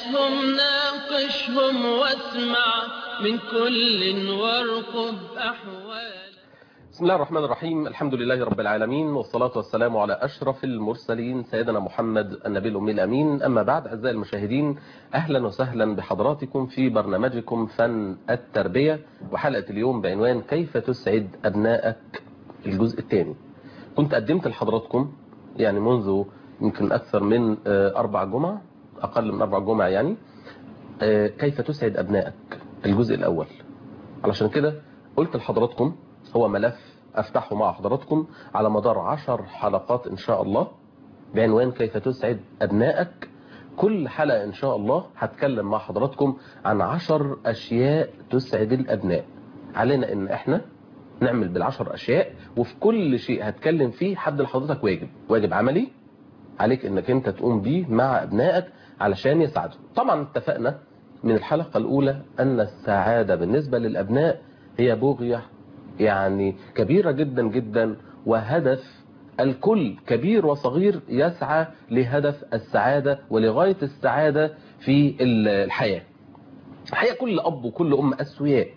ناقشهم ناقشهم واسمع من كل وارقب أحوال بسم الله الرحمن الرحيم الحمد لله رب العالمين والصلاة والسلام على أشرف المرسلين سيدنا محمد النبي الأمي الأمين أما بعد أعزائي المشاهدين أهلا وسهلا بحضراتكم في برنامجكم فن التربية وحلقة اليوم بعنوان كيف تسعد أبنائك الجزء الثاني كنت قدمت لحضراتكم يعني منذ يمكن أكثر من أربع جمعة أقل من أربع جمعة يعني كيف تسعد أبنائك الجزء الأول علشان كده قلت لحضراتكم هو ملف أفتحه مع حضراتكم على مدار عشر حلقات إن شاء الله بعنوان كيف تسعد أبنائك كل حلقة إن شاء الله هتكلم مع حضراتكم عن عشر أشياء تسعد الأبناء علينا إن إحنا نعمل بالعشر أشياء وفي كل شيء هتكلم فيه حد لحضرتك واجب واجب عملي عليك إنك أنت تقوم بيه مع أبنائك علشان يسعدوا طبعا اتفقنا من الحلقة الأولى أن السعادة بالنسبة للأبناء هي بغية يعني كبيرة جدا جدا وهدف الكل كبير وصغير يسعى لهدف السعادة ولغاية السعادة في الحياة الحقيقة كل أب وكل أم أسوياء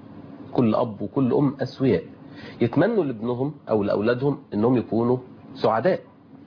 كل أب وكل أم أسوياء يتمنوا لابنهم أو لأولادهم أنهم يكونوا سعداء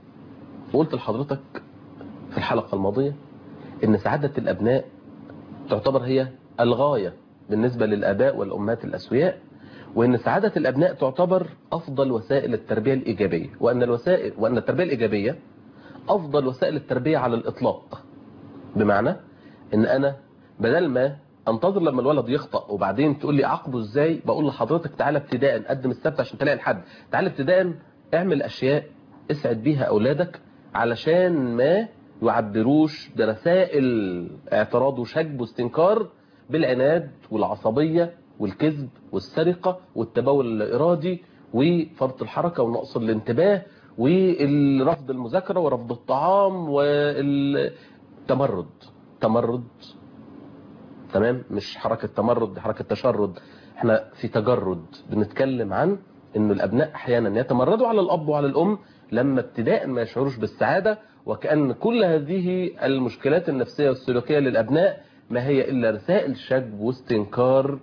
وقلت لحضرتك في الحلقة الماضية أن سعادة الأبناء تعتبر هي الغاية بالنسبة للآباء والأمهات الأسوياء وأن سعادة الأبناء تعتبر أفضل وسائل التربية الإيجابية وأن, الوسائل وأن التربية الإيجابية أفضل وسائل التربية على الإطلاق بمعنى أن أنا بدل ما انتظر لما الولد يخطأ وبعدين تقول لي عاقبه ازاي بقول لحضرتك تعالى ابتداء قدم السبت عشان تلاقي الحد تعالى ابتداء اعمل اشياء اسعد بيها اولادك علشان ما يعبروش برسائل اعتراض وشجب واستنكار بالعناد والعصبية والكذب والسرقة والتبول الإرادي وفرط الحركة ونقص الانتباه ورفض المذاكرة ورفض الطعام والتمرد تمرد تمام مش حركة تمرد حركة تشرد احنا في تجرد بنتكلم عن ان الابناء احيانا يتمردوا على الاب وعلى الام لما ابتداء ما يشعروش بالسعادة وكأن كل هذه المشكلات النفسية والسلوكية للابناء ما هي الا رسائل شجب واستنكار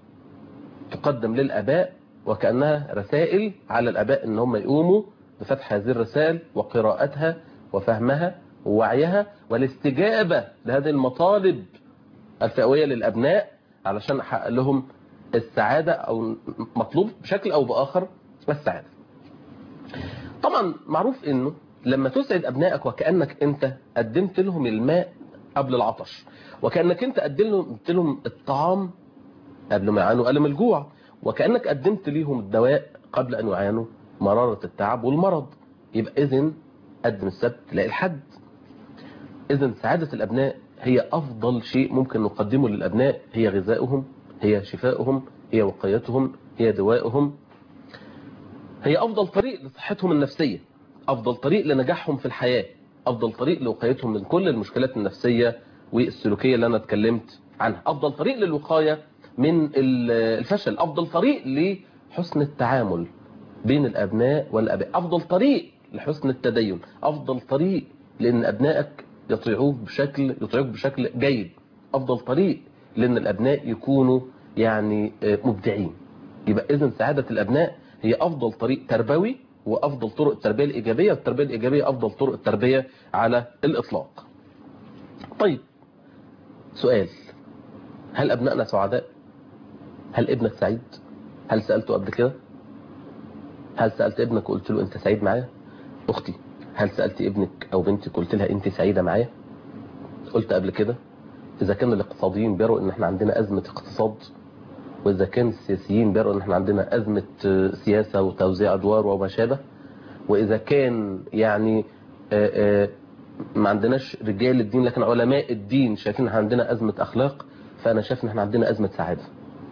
تقدم للاباء وكأنها رسائل على الاباء ان هم يقوموا بفتح هذه الرسائل وقراءتها وفهمها ووعيها والاستجابة لهذه المطالب الفئوية للأبناء علشان أحقق لهم السعادة أو مطلوب بشكل أو بآخر السعادة طبعا معروف أنه لما تسعد أبنائك وكأنك أنت قدمت لهم الماء قبل العطش وكأنك أنت قدمت لهم الطعام قبل ما يعانوا ألم الجوع وكأنك قدمت لهم الدواء قبل أن يعانوا مرارة التعب والمرض يبقى إذن قدم السبت تلاقي الحد إذن سعادة الأبناء هي أفضل شيء ممكن نقدمه للأبناء هي غذائهم هي شفائهم هي وقايتهم هي دوائهم هي أفضل طريق لصحتهم النفسية أفضل طريق لنجاحهم في الحياة أفضل طريق لوقايتهم من كل المشكلات النفسية والسلوكية اللي أنا اتكلمت عنها أفضل طريق للوقاية من الفشل أفضل طريق لحسن التعامل بين الأبناء والأباء أفضل طريق لحسن التدين أفضل طريق لأن أبنائك يطيعوه بشكل يطيعوك بشكل جيد أفضل طريق لأن الأبناء يكونوا يعني مبدعين يبقى إذن سعادة الأبناء هي أفضل طريق تربوي وأفضل طرق التربية الإيجابية والتربية الإيجابية أفضل طرق التربية على الإطلاق طيب سؤال هل أبنائنا سعداء هل ابنك سعيد هل سألته قبل كده هل سألت ابنك وقلت له أنت سعيد معايا أختي هل سألت ابنك أو بنتك قلت لها أنت سعيدة معايا قلت قبل كده إذا كان الاقتصاديين بيروا إن احنا عندنا أزمة اقتصاد وإذا كان السياسيين بيروا إن احنا عندنا أزمة سياسة وتوزيع أدوار وما شابه وإذا كان يعني آآ آآ ما عندناش رجال الدين لكن علماء الدين شايفين ان عندنا أزمة أخلاق فأنا شايف إن احنا عندنا أزمة سعادة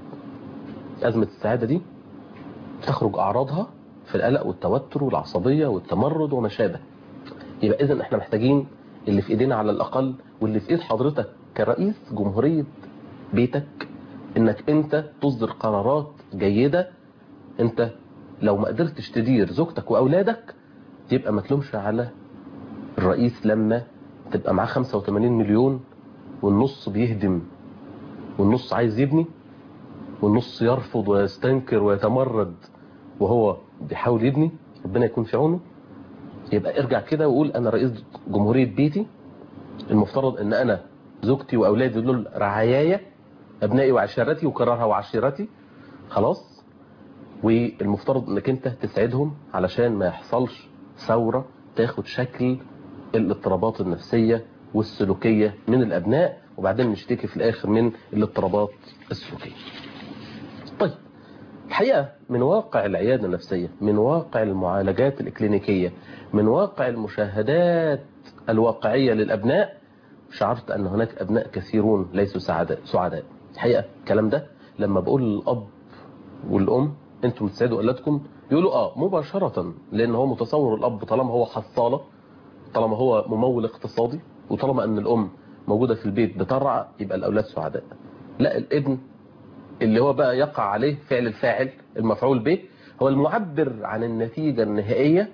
أزمة السعادة دي تخرج أعراضها في القلق والتوتر والعصبية والتمرد وما شابه يبقى إذن احنا محتاجين اللي في ايدينا على الأقل واللي في ايد حضرتك كرئيس جمهورية بيتك انك انت تصدر قرارات جيدة انت لو ما قدرتش تدير زوجتك واولادك يبقى ما تلومش على الرئيس لما تبقى معاه 85 مليون والنص بيهدم والنص عايز يبني والنص يرفض ويستنكر ويتمرد وهو بيحاول يبني ربنا يكون في عونه يبقى ارجع كده وقول انا رئيس جمهورية بيتي المفترض ان انا زوجتي واولادي دول رعاياي ابنائي وعشيرتي وكررها وعشيرتي خلاص والمفترض انك انت تساعدهم علشان ما يحصلش ثورة تاخد شكل الاضطرابات النفسية والسلوكية من الابناء وبعدين نشتكي في الاخر من الاضطرابات السلوكية طيب الحقيقة من واقع العيادة النفسية من واقع المعالجات الإكلينيكية من واقع المشاهدات الواقعية للأبناء شعرت أن هناك أبناء كثيرون ليسوا سعداء سعداء الحقيقة الكلام ده لما بقول للأب والأم أنتم بتساعدوا أولادكم يقولوا آه مباشرة لأن هو متصور الأب طالما هو حصالة طالما هو ممول اقتصادي وطالما أن الأم موجودة في البيت بترعى يبقى الأولاد سعداء لا الابن اللي هو بقى يقع عليه فعل الفاعل المفعول به هو المعبر عن النتيجة النهائية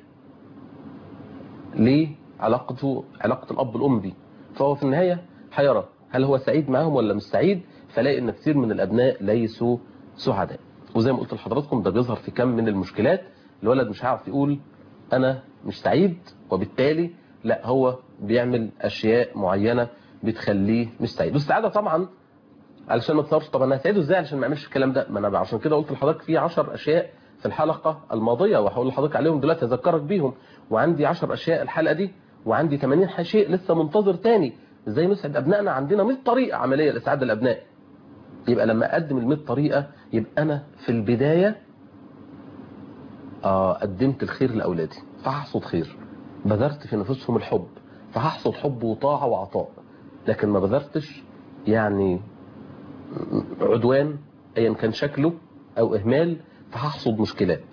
لعلاقته علاقة الأب والأم دي فهو في النهاية حيرى هل هو سعيد معاهم ولا مش سعيد فلاقي ان كثير من الأبناء ليسوا سعداء وزي ما قلت لحضراتكم ده بيظهر في كم من المشكلات الولد مش عارف يقول أنا مش سعيد وبالتالي لا هو بيعمل أشياء معينة بتخليه مش سعيد والسعادة طبعا علشان ما تصورش طب انا هساعده ازاي علشان ما يعملش الكلام ده ما انا عشان كده قلت لحضرتك في 10 اشياء في الحلقه الماضيه وهقول لحضرتك عليهم دلوقتي اذكرك بيهم وعندي 10 اشياء الحلقه دي وعندي 80 شيء لسه منتظر تاني ازاي نسعد ابنائنا عندنا 100 طريقه عمليه لاسعاد الابناء يبقى لما اقدم ال 100 طريقه يبقى انا في البدايه آه قدمت الخير لاولادي فهحصد خير بذرت في نفوسهم الحب فهحصد حب وطاعه وعطاء لكن ما بذرتش يعني عدوان ايا كان شكله او اهمال فهحصد مشكلات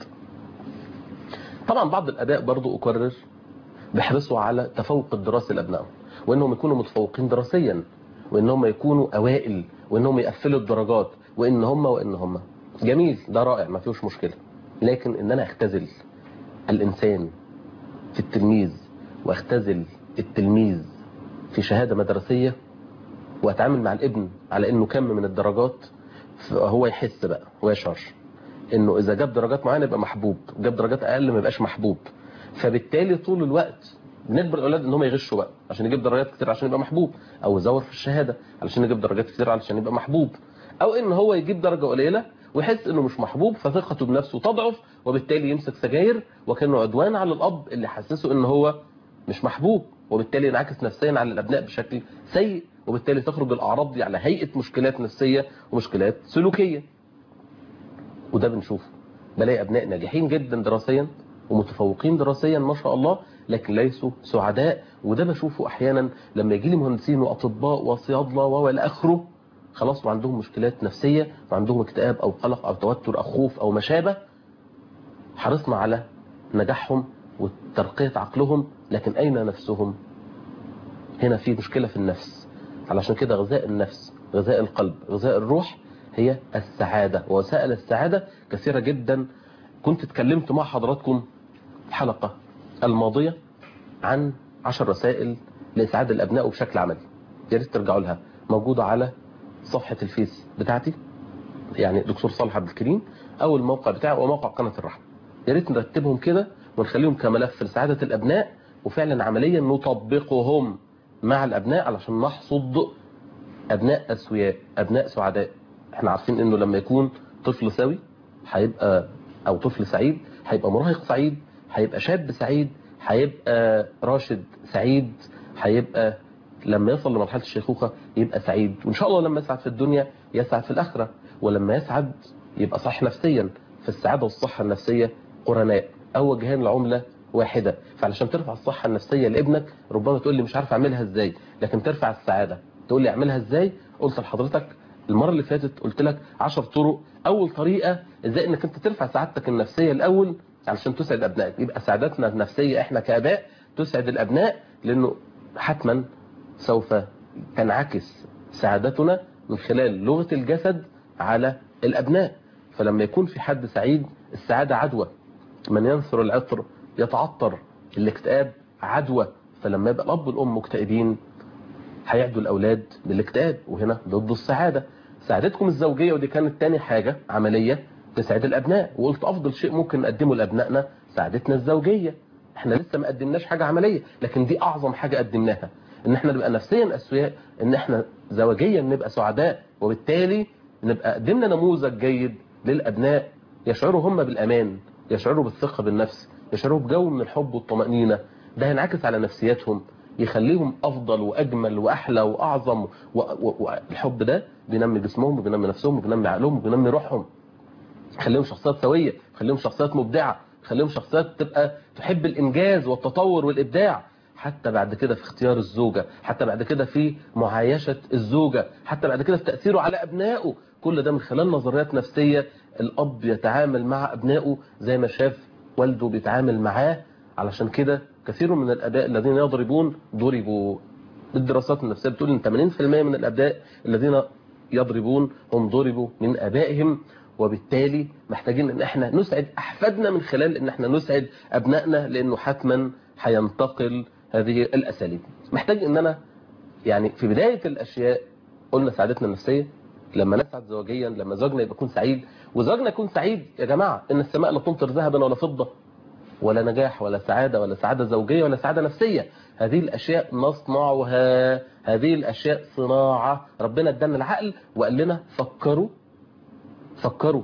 طبعا بعض الاباء برضو اكرر بيحرصوا على تفوق الدراسي لابنائهم وانهم يكونوا متفوقين دراسيا وانهم يكونوا اوائل وانهم يقفلوا الدرجات وان هم وان هم جميل ده رائع ما فيهوش مشكله لكن ان انا اختزل الانسان في التلميذ واختزل التلميذ في شهاده مدرسيه واتعامل مع الابن على انه كم من الدرجات هو يحس بقى ويشعر انه اذا جاب درجات معينه يبقى محبوب جاب درجات اقل ما يبقاش محبوب فبالتالي طول الوقت بنجبر الاولاد ان هم يغشوا بقى عشان يجيب درجات كتير عشان يبقى محبوب او يزور في الشهاده علشان يجيب درجات كتير علشان يبقى محبوب او ان هو يجيب درجه قليله ويحس انه مش محبوب فثقته بنفسه تضعف وبالتالي يمسك سجاير وكانه عدوان على الاب اللي حسسه ان هو مش محبوب وبالتالي ينعكس نفسيا على الابناء بشكل سيء وبالتالي تخرج الاعراض دي على هيئه مشكلات نفسيه ومشكلات سلوكيه وده بنشوفه بلاقي ابناء ناجحين جدا دراسيا ومتفوقين دراسيا ما شاء الله لكن ليسوا سعداء وده بشوفه احيانا لما يجي لي مهندسين واطباء وصيادله والى اخره خلاص وعندهم مشكلات نفسيه وعندهم اكتئاب او قلق او توتر او خوف او ما شابه حرصنا على نجاحهم وترقيه عقلهم لكن اين نفسهم هنا في مشكله في النفس علشان كده غذاء النفس غذاء القلب غذاء الروح هي السعادة ووسائل السعادة كثيرة جدا كنت اتكلمت مع حضراتكم الحلقة الماضية عن عشر رسائل لإسعاد الأبناء بشكل عملي يا ريت ترجعوا لها موجودة على صفحة الفيس بتاعتي يعني دكتور صالح عبد الكريم أو الموقع بتاعي وموقع قناة الرحمة يا ريت نرتبهم كده ونخليهم كملف لسعادة الأبناء وفعلا عمليا نطبقهم مع الأبناء علشان نحصد أبناء أسوياء أبناء سعداء احنا عارفين انه لما يكون طفل سوي هيبقى او طفل سعيد هيبقى مراهق سعيد هيبقى شاب سعيد هيبقى راشد سعيد هيبقى لما يصل لمرحلة الشيخوخة يبقى سعيد وإن شاء الله لما يسعد في الدنيا يسعد في الآخرة ولما يسعد يبقى صح نفسيا فالسعادة والصحة النفسية قرناء أو وجهان لعملة واحدة فعلشان ترفع الصحة النفسية لابنك ربما تقول لي مش عارف أعملها إزاي لكن ترفع السعادة تقول لي أعملها إزاي قلت لحضرتك المرة اللي فاتت قلت لك 10 طرق أول طريقة إزاي إنك أنت ترفع سعادتك النفسية الأول علشان تسعد أبنائك يبقى سعادتنا النفسية إحنا كآباء تسعد الأبناء لأنه حتما سوف تنعكس سعادتنا من خلال لغة الجسد على الأبناء فلما يكون في حد سعيد السعادة عدوى من ينثر العطر يتعطر الاكتئاب عدوى فلما يبقى الأب والأم مكتئبين هيعدوا الاولاد بالاكتئاب وهنا ضد السعاده سعادتكم الزوجيه ودي كانت تاني حاجه عمليه تسعد الابناء وقلت افضل شيء ممكن نقدمه لابنائنا سعادتنا الزوجيه احنا لسه ما قدمناش حاجه عمليه لكن دي اعظم حاجه قدمناها ان احنا نبقى نفسيا اسوياء ان احنا زوجيا نبقى سعداء وبالتالي نبقى قدمنا نموذج جيد للابناء يشعروا هم بالامان يشعروا بالثقه بالنفس يشعروا بجو من الحب والطمانينه ده هينعكس على نفسياتهم يخليهم افضل واجمل واحلى واعظم والحب ده بينمي جسمهم وبينمي نفسهم وبينمي عقلهم وبينمي روحهم يخليهم شخصيات سويه يخليهم شخصيات مبدعه يخليهم شخصيات تبقى تحب الانجاز والتطور والابداع حتى بعد كده في اختيار الزوجة حتى بعد كده في معايشة الزوجة حتى بعد كده في تأثيره على أبنائه كل ده من خلال نظريات نفسية الأب يتعامل مع أبنائه زي ما شاف والده بيتعامل معاه علشان كده كثير من الأباء الذين يضربون ضربوا الدراسات النفسية بتقول إن 80% من الأبناء الذين يضربون هم ضربوا من أبائهم وبالتالي محتاجين ان احنا نسعد احفادنا من خلال ان احنا نسعد ابنائنا لانه حتما هينتقل هذه الاساليب محتاج ان انا يعني في بداية الاشياء قلنا سعادتنا النفسية لما نسعد زوجيا لما زوجنا يبقى يكون سعيد وزوجنا يكون سعيد يا جماعة ان السماء لا تمطر ذهبا ولا فضة ولا نجاح ولا سعادة ولا سعادة زوجية ولا سعادة نفسية هذه الأشياء نصنعها هذه الأشياء صناعة ربنا ادانا العقل وقال لنا فكروا فكروا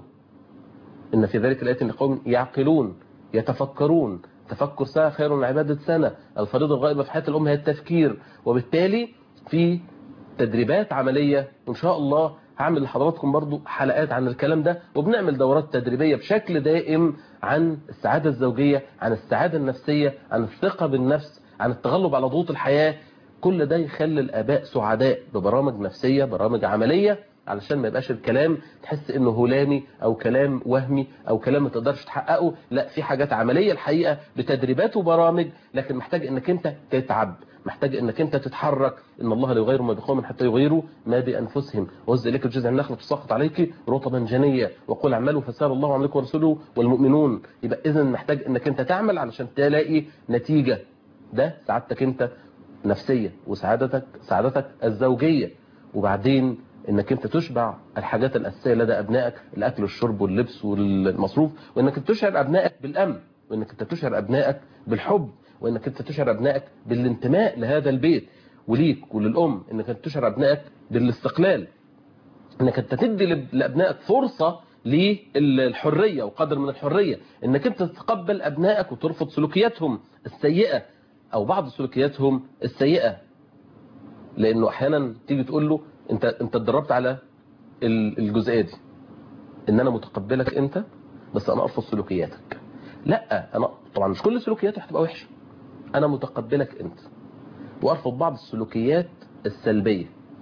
إن في ذلك الآية لقوم يعقلون يتفكرون تفكر ساعة خير من عبادة سنة الفريضة الغائبة في حياة الأم هي التفكير وبالتالي في تدريبات عملية وإن شاء الله هعمل لحضراتكم برضو حلقات عن الكلام ده وبنعمل دورات تدريبية بشكل دائم عن السعادة الزوجية عن السعادة النفسية عن الثقة بالنفس عن التغلب على ضغوط الحياة كل ده يخلي الآباء سعداء ببرامج نفسية برامج عملية علشان ما يبقاش الكلام تحس انه هلامي او كلام وهمي او كلام ما تقدرش تحققه لا في حاجات عملية الحقيقة بتدريبات وبرامج لكن محتاج انك انت تتعب محتاج انك انت تتحرك ان الله لا يغير ما بقوم حتى يغيروا ما بانفسهم وز اليك الجزء النخل تساقط عليك رطبا جنيا وقل اعملوا فسار الله عملكم ورسوله والمؤمنون يبقى اذا محتاج انك انت تعمل علشان تلاقي نتيجة ده سعادتك انت نفسية وسعادتك سعادتك الزوجية وبعدين انك انت تشبع الحاجات الاساسيه لدى ابنائك الاكل والشرب واللبس والمصروف وانك انت تشعر ابنائك بالامن وانك انت تشعر ابنائك بالحب وانك انت تشعر ابنائك بالانتماء لهذا البيت وليك وللام انك انت تشعر ابنائك بالاستقلال انك انت تدي لابنائك فرصه للحريه وقدر من الحريه انك انت تتقبل ابنائك وترفض سلوكياتهم السيئه او بعض سلوكياتهم السيئه لانه احيانا تيجي تقول له انت انت اتدربت على الجزئيه دي ان انا متقبلك انت بس انا ارفض سلوكياتك لا انا طبعا مش كل سلوكياتي هتبقى وحشه انا متقبلك انت وارفض بعض السلوكيات السلبيه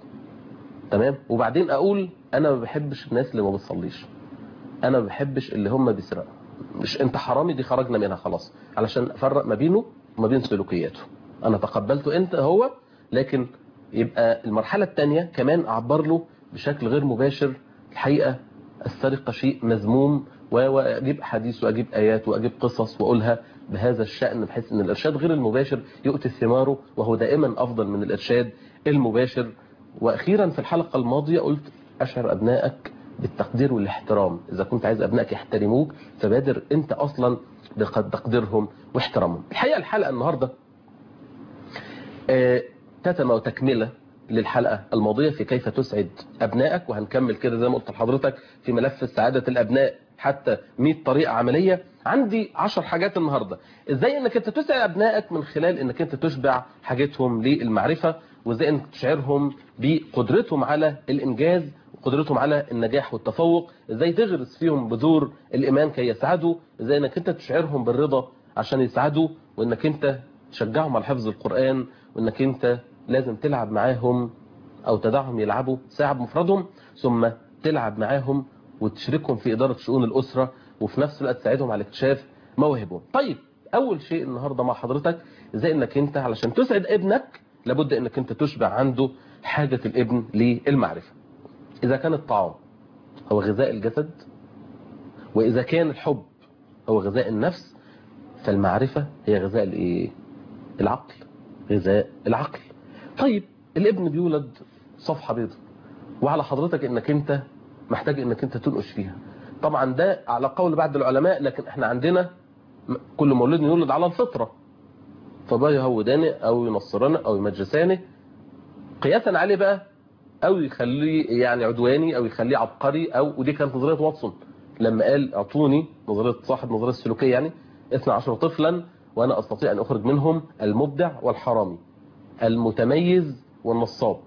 تمام وبعدين اقول انا ما بحبش الناس اللي ما بتصليش انا ما بحبش اللي هم بيسرقوا مش انت حرامي دي خرجنا منها خلاص علشان افرق ما بينه وما بين سلوكياته انا تقبلته انت هو لكن يبقى المرحلة الثانية كمان أعبر له بشكل غير مباشر الحقيقة السرقة شيء مذموم وأجيب حديث وأجيب آيات وأجيب قصص وأقولها بهذا الشأن بحيث أن الإرشاد غير المباشر يؤتي ثماره وهو دائما أفضل من الإرشاد المباشر وأخيرا في الحلقة الماضية قلت أشعر أبنائك بالتقدير والاحترام إذا كنت عايز أبنائك يحترموك فبادر أنت أصلا بتقديرهم واحترامهم الحقيقة الحلقة النهاردة آه تتمة وتكملة للحلقة الماضية في كيف تسعد أبنائك وهنكمل كده زي ما قلت لحضرتك في ملف سعادة الأبناء حتى 100 طريقة عملية عندي 10 حاجات النهاردة ازاي انك انت تسعد أبنائك من خلال انك انت تشبع حاجتهم للمعرفة وازاي انك تشعرهم بقدرتهم على الإنجاز وقدرتهم على النجاح والتفوق ازاي تغرس فيهم بذور الإيمان كي يسعدوا ازاي انك انت تشعرهم بالرضا عشان يسعدوا وانك انت تشجعهم على حفظ القرآن وانك انت لازم تلعب معاهم او تدعهم يلعبوا ساعة بمفردهم ثم تلعب معاهم وتشاركهم في إدارة شؤون الأسرة وفي نفس الوقت تساعدهم على اكتشاف مواهبهم طيب أول شيء النهاردة مع حضرتك ازاي انك انت علشان تسعد ابنك لابد انك انت تشبع عنده حاجة الابن للمعرفة إذا كان الطعام هو غذاء الجسد وإذا كان الحب هو غذاء النفس فالمعرفة هي غذاء الايه العقل غذاء العقل طيب الابن بيولد صفحة بيضاء وعلى حضرتك انك انت محتاج انك انت تنقش فيها طبعا ده على قول بعض العلماء لكن احنا عندنا كل مولود يولد على الفطرة فبقى يهودانه او ينصرانه او يمجسانه قياسا عليه بقى او يخليه يعني عدواني او يخليه عبقري او ودي كانت نظريه واتسون لما قال اعطوني نظريه صاحب نظريه السلوكيه يعني 12 طفلا وانا استطيع ان اخرج منهم المبدع والحرامي المتميز والنصاب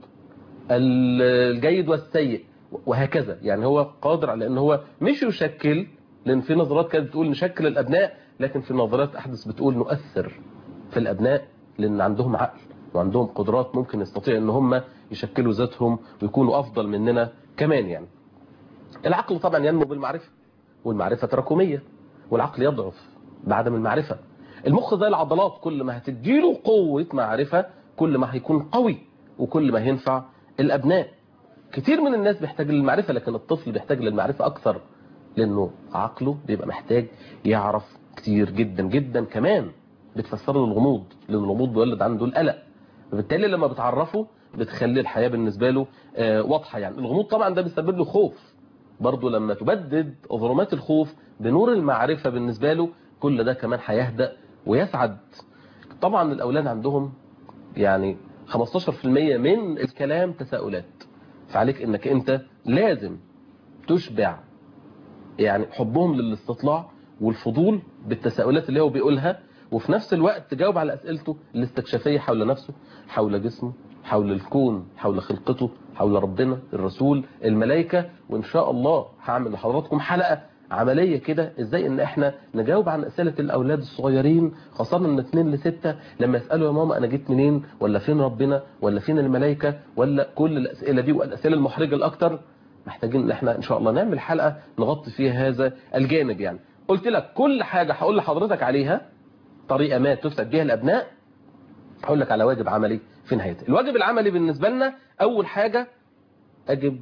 الجيد والسيء وهكذا يعني هو قادر على ان هو مش يشكل لان في نظرات كانت بتقول نشكل الابناء لكن في نظرات احدث بتقول نؤثر في الابناء لان عندهم عقل وعندهم قدرات ممكن يستطيع ان هم يشكلوا ذاتهم ويكونوا افضل مننا كمان يعني العقل طبعا ينمو بالمعرفة والمعرفة تراكمية والعقل يضعف بعدم المعرفة المخ زي العضلات كل ما هتديله قوة معرفة كل ما هيكون قوي وكل ما هينفع الأبناء كتير من الناس بيحتاج للمعرفة لكن الطفل بيحتاج للمعرفة أكثر لأنه عقله بيبقى محتاج يعرف كتير جدا جدا كمان بتفسر له الغموض لأن الغموض بيولد عنده القلق فبالتالي لما بتعرفه بتخلي الحياة بالنسبة له آه، واضحة يعني الغموض طبعا ده بيسبب له خوف برضه لما تبدد ظلمات الخوف بنور المعرفة بالنسبة له كل ده كمان هيهدأ ويسعد طبعا الأولاد عندهم يعني 15% من الكلام تساؤلات فعليك انك انت لازم تشبع يعني حبهم للاستطلاع والفضول بالتساؤلات اللي هو بيقولها وفي نفس الوقت تجاوب على أسئلته الاستكشافية حول نفسه حول جسمه حول الكون حول خلقته حول ربنا الرسول الملائكة وإن شاء الله هعمل لحضراتكم حلقة عملية كده ازاي ان احنا نجاوب عن اسئلة الاولاد الصغيرين خاصة من 2 ل 6 لما يسألوا يا ماما انا جيت منين ولا فين ربنا ولا فين الملائكة ولا كل الاسئلة دي والاسئلة المحرجة الاكتر محتاجين ان احنا ان شاء الله نعمل حلقة نغطي فيها هذا الجانب يعني قلت لك كل حاجة هقول لحضرتك عليها طريقة ما تفسد بها الابناء هقول لك على واجب عملي في نهايته الواجب العملي بالنسبة لنا اول حاجة اجب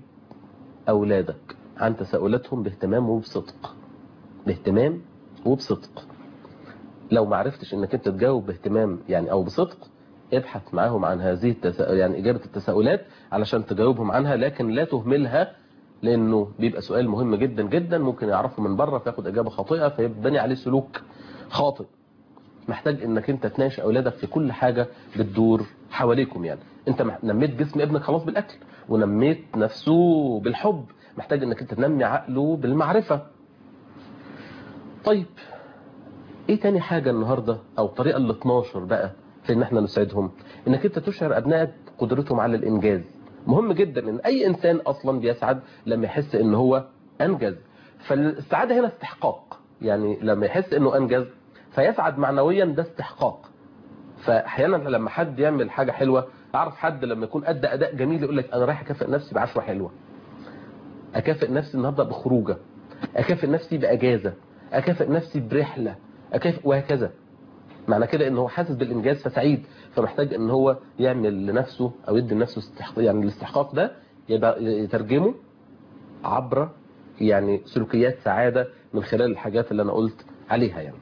اولادك عن تساؤلاتهم باهتمام وبصدق باهتمام وبصدق لو ما عرفتش انك انت تجاوب باهتمام يعني او بصدق ابحث معاهم عن هذه التسا... يعني اجابه التساؤلات علشان تجاوبهم عنها لكن لا تهملها لانه بيبقى سؤال مهم جدا جدا ممكن يعرفه من بره فياخد اجابه خاطئه فيبني عليه سلوك خاطئ محتاج انك انت تناقش اولادك في كل حاجه بتدور حواليكم يعني انت نميت جسم ابنك خلاص بالاكل ونميت نفسه بالحب محتاج انك انت تنمي عقله بالمعرفة طيب ايه تاني حاجة النهاردة او الطريقة ال 12 بقى في ان احنا نساعدهم انك انت تشعر ابنائك قدرتهم على الانجاز مهم جدا ان اي انسان اصلا بيسعد لما يحس ان هو انجز فالسعادة هنا استحقاق يعني لما يحس انه انجز فيسعد معنويا ده استحقاق فاحيانا لما حد يعمل حاجة حلوة اعرف حد لما يكون ادى اداء جميل يقول لك انا رايح اكافئ نفسي بعشرة حلوة اكافئ نفسي النهارده بخروجه اكافئ نفسي باجازه اكافئ نفسي برحله اكافئ وهكذا معنى كده ان هو حاسس بالانجاز فسعيد فمحتاج ان هو يعمل لنفسه او يدي لنفسه استحقاق يعني الاستحقاق ده يبقى يترجمه عبر يعني سلوكيات سعاده من خلال الحاجات اللي انا قلت عليها يعني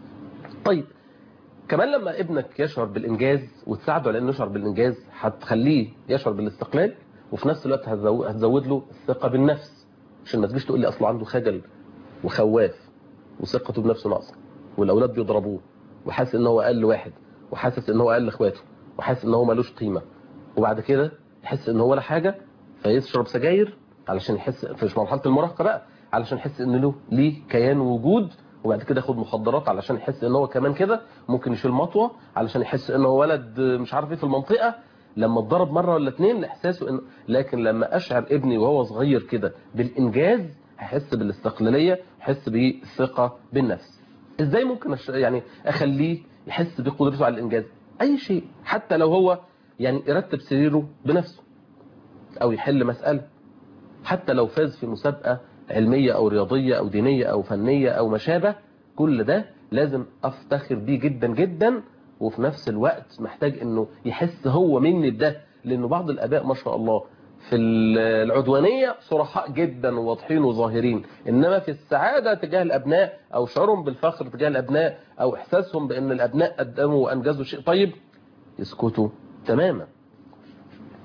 طيب كمان لما ابنك يشعر بالانجاز وتساعده على انه يشعر بالانجاز هتخليه يشعر بالاستقلال وفي نفس الوقت هتزود له الثقة بالنفس عشان ما تجيش تقول لي اصله عنده خجل وخواف وثقته بنفسه ناقصه والاولاد بيضربوه وحاسس ان هو اقل واحد وحاسس ان هو اقل اخواته وحاسس ان هو ملوش قيمة وبعد كده يحس ان هو ولا حاجة فيشرب سجاير علشان يحس في مرحلة المراهقة بقى علشان يحس ان له ليه كيان وجود وبعد كده ياخد مخدرات علشان يحس ان هو كمان كده ممكن يشيل مطوه علشان يحس ان هو ولد مش عارف ايه في المنطقه لما اتضرب مره ولا اتنين احساسه ان لكن لما اشعر ابني وهو صغير كده بالانجاز هيحس بالاستقلاليه يحس بالثقه بالنفس ازاي ممكن أش... يعني اخليه يحس بقدرته على الانجاز اي شيء حتى لو هو يعني يرتب سريره بنفسه او يحل مساله حتى لو فاز في مسابقه علميه او رياضيه او دينيه او فنيه او ما شابه كل ده لازم افتخر بيه جدا جدا وفي نفس الوقت محتاج انه يحس هو مني بده لانه بعض الاباء ما شاء الله في العدوانية صرحاء جدا وواضحين وظاهرين انما في السعادة تجاه الابناء او شعورهم بالفخر تجاه الابناء او احساسهم بان الابناء قدموا وانجزوا شيء طيب يسكتوا تماما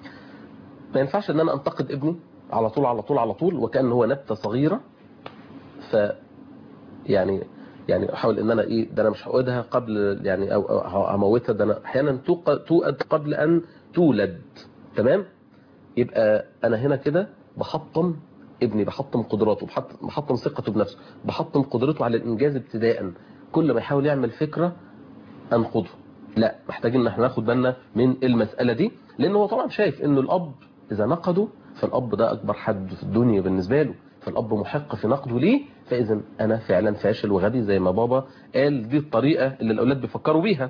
ما ينفعش ان انا انتقد ابني على طول على طول على طول وكأن هو نبتة صغيرة ف يعني يعني احاول ان انا ايه ده انا مش هقودها قبل يعني او أو هموتها ده انا احيانا توق- توقد قبل ان تولد تمام يبقى انا هنا كده بحطم ابني بحطم قدراته بحط- بحطم ثقته بنفسه بحطم قدرته على الانجاز ابتداء كل ما يحاول يعمل فكره انقضه لا محتاجين ان احنا ناخد بالنا من المساله دي لان هو طبعا شايف ان الاب اذا نقده فالاب ده اكبر حد في الدنيا بالنسبه له فالاب محق في نقده ليه فاذا انا فعلا فاشل وغبي زي ما بابا قال دي الطريقه اللي الاولاد بيفكروا بيها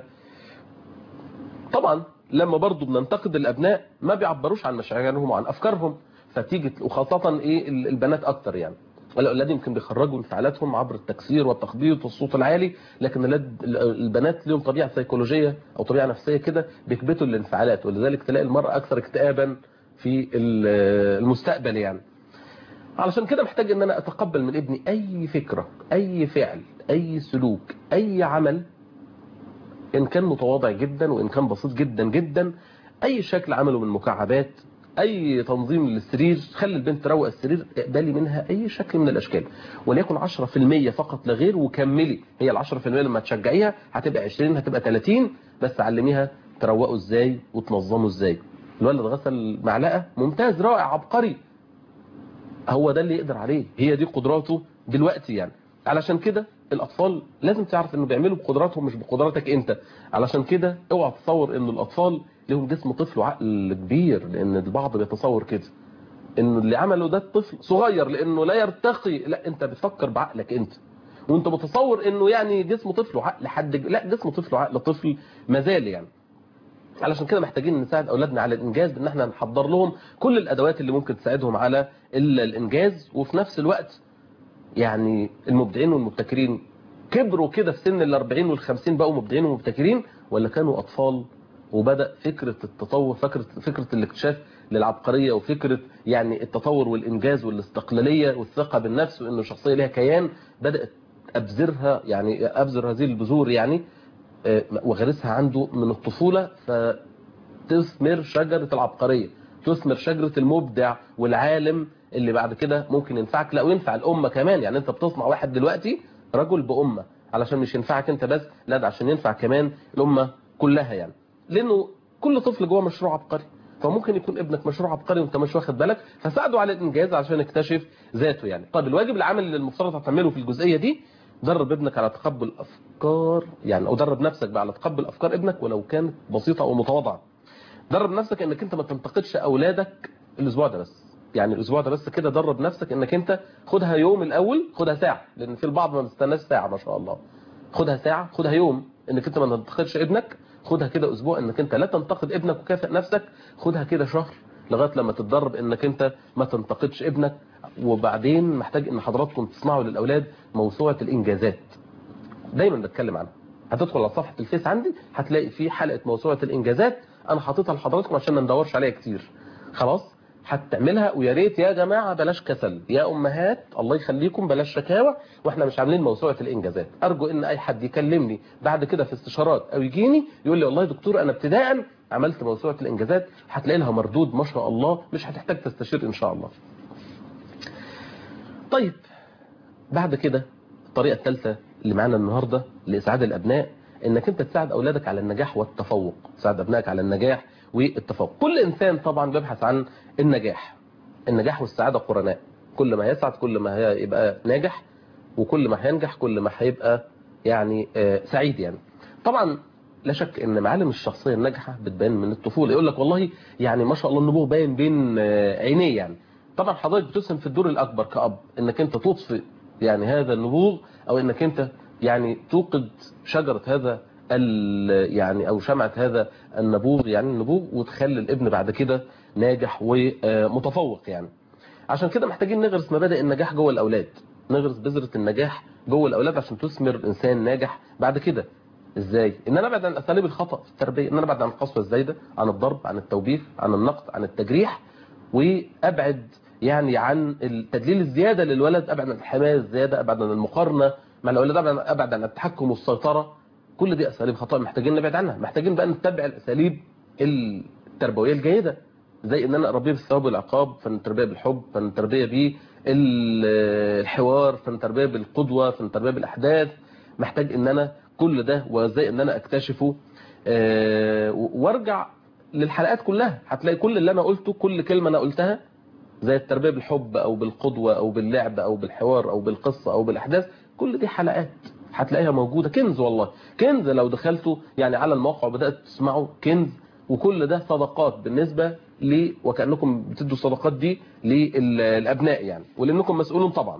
طبعا لما برضو بننتقد الابناء ما بيعبروش عن مشاعرهم وعن افكارهم فتيجي وخاصه ايه ال- البنات اكتر يعني الاولاد يمكن بيخرجوا انفعالاتهم عبر التكسير والتخبيط والصوت العالي لكن الولاد- البنات لهم طبيعه سيكولوجيه او طبيعه نفسيه كده بيكبتوا الانفعالات ولذلك تلاقي المراه اكثر اكتئابا في ال- المستقبل يعني علشان كده محتاج ان انا اتقبل من ابني اي فكره اي فعل اي سلوك اي عمل ان كان متواضع جدا وان كان بسيط جدا جدا اي شكل عمله من مكعبات اي تنظيم للسرير خلي البنت تروق السرير اقبلي منها اي شكل من الاشكال وليكن 10% فقط لا غير وكملي هي ال 10% لما تشجعيها هتبقى 20 هتبقى 30 بس علميها تروقوا ازاي وتنظموا ازاي الولد غسل معلقه ممتاز رائع عبقري هو ده اللي يقدر عليه هي دي قدراته دلوقتي يعني علشان كده الاطفال لازم تعرف انه بيعملوا بقدراتهم مش بقدراتك انت علشان كده اوعى تصور ان الاطفال لهم جسم طفل وعقل كبير لان البعض بيتصور كده انه اللي عمله ده الطفل صغير لانه لا يرتقي لا انت بتفكر بعقلك انت وانت متصور انه يعني جسم طفل وعقل حد لا جسم طفل وعقل طفل مازال يعني علشان كده محتاجين نساعد اولادنا على الانجاز بان احنا نحضر لهم كل الادوات اللي ممكن تساعدهم على ال- الانجاز وفي نفس الوقت يعني المبدعين والمبتكرين كبروا كده في سن ال 40 وال 50 بقوا مبدعين ومبتكرين ولا كانوا اطفال وبدا فكره التطور فكره فكره الاكتشاف للعبقريه وفكره يعني التطور والانجاز والاستقلاليه والثقه بالنفس وانه شخصيه ليها كيان بدات ابذرها يعني ابذر هذه البذور يعني آه، وغرسها عنده من الطفوله فتثمر شجره العبقريه تثمر شجره المبدع والعالم اللي بعد كده ممكن ينفعك لا وينفع الامه كمان يعني انت بتصنع واحد دلوقتي رجل بامه علشان مش ينفعك انت بس لا ده عشان ينفع كمان الامه كلها يعني لانه كل طفل جوه مشروع عبقري فممكن يكون ابنك مشروع عبقري وانت مش واخد بالك فساعده على الانجاز عشان يكتشف ذاته يعني طيب الواجب العمل اللي المفترض هتعمله في الجزئيه دي درب ابنك على تقبل افكار يعني او درب نفسك بقى على تقبل افكار ابنك ولو كانت بسيطه او متواضعه درب نفسك انك انت ما تنتقدش اولادك الاسبوع ده بس يعني الاسبوع ده بس كده درب نفسك انك انت خدها يوم الاول خدها ساعه لان في البعض ما بيستناش ساعه ما شاء الله خدها ساعه خدها يوم انك انت ما تنتقدش ابنك خدها كده اسبوع انك انت لا تنتقد ابنك وكافئ نفسك خدها كده شهر لغايه لما تتدرب انك انت ما تنتقدش ابنك وبعدين محتاج ان حضراتكم تسمعوا للاولاد موسوعه الانجازات دايما بتكلم عنها هتدخل على صفحه الفيس عندي هتلاقي في حلقه موسوعه الانجازات انا حاططها لحضراتكم عشان ما ندورش عليها كتير خلاص هتعملها ويا ريت يا جماعه بلاش كسل يا امهات الله يخليكم بلاش شكاوى واحنا مش عاملين موسوعه الانجازات ارجو ان اي حد يكلمني بعد كده في استشارات او يجيني يقول لي والله يا دكتور انا ابتداء عملت موسوعه الانجازات هتلاقي لها مردود ما شاء الله مش هتحتاج تستشير ان شاء الله طيب بعد كده الطريقه الثالثه اللي معانا النهارده لاسعاد الابناء انك انت تساعد اولادك على النجاح والتفوق تساعد ابنائك على النجاح والتفوق كل انسان طبعا بيبحث عن النجاح النجاح والسعاده قرناء كل ما يسعد كل ما هيبقى ناجح وكل ما هينجح كل ما هيبقى يعني آه، سعيد يعني طبعا لا شك ان معالم الشخصيه الناجحه بتبان من الطفوله يقول لك والله يعني ما شاء الله النبوغ باين بين آه، عينيه يعني طبعا حضرتك بتسهم في الدور الاكبر كاب انك انت تطفئ يعني هذا النبوغ او انك انت يعني توقد شجره هذا ال- يعني او شمعه هذا النبوغ يعني النبوغ وتخلي الابن بعد كده ناجح ومتفوق يعني عشان كده محتاجين نغرس مبادئ النجاح جوه الاولاد نغرس بذره النجاح جوه الاولاد عشان تثمر انسان ناجح بعد كده ازاي ان انا ابعد عن اساليب الخطا في التربيه ان انا ابعد عن القسوه الزايده عن الضرب عن التوبيخ عن النقد عن التجريح وابعد يعني عن التدليل الزياده للولد ابعد عن الحمايه الزياده ابعد عن المقارنه مع الاولاد ابعد ابعد عن التحكم والسيطره كل دي اساليب خطا محتاجين نبعد عنها محتاجين بقى نتبع الاساليب التربويه الجيده زي ان انا اربيه بالثواب والعقاب فن التربيه بالحب فن التربيه بالحوار فن التربيه بالقدوه فن التربيه بالاحداث محتاج ان انا كل ده وازاي ان انا اكتشفه آه، وارجع للحلقات كلها هتلاقي كل اللي انا قلته كل كلمه انا قلتها زي التربيه بالحب او بالقدوه او باللعب او بالحوار او بالقصه او بالاحداث كل دي حلقات هتلاقيها موجوده كنز والله كنز لو دخلتوا يعني على الموقع وبدات تسمعوا كنز وكل ده صدقات بالنسبه ل وكانكم بتدوا الصدقات دي للابناء يعني ولانكم مسؤولون طبعا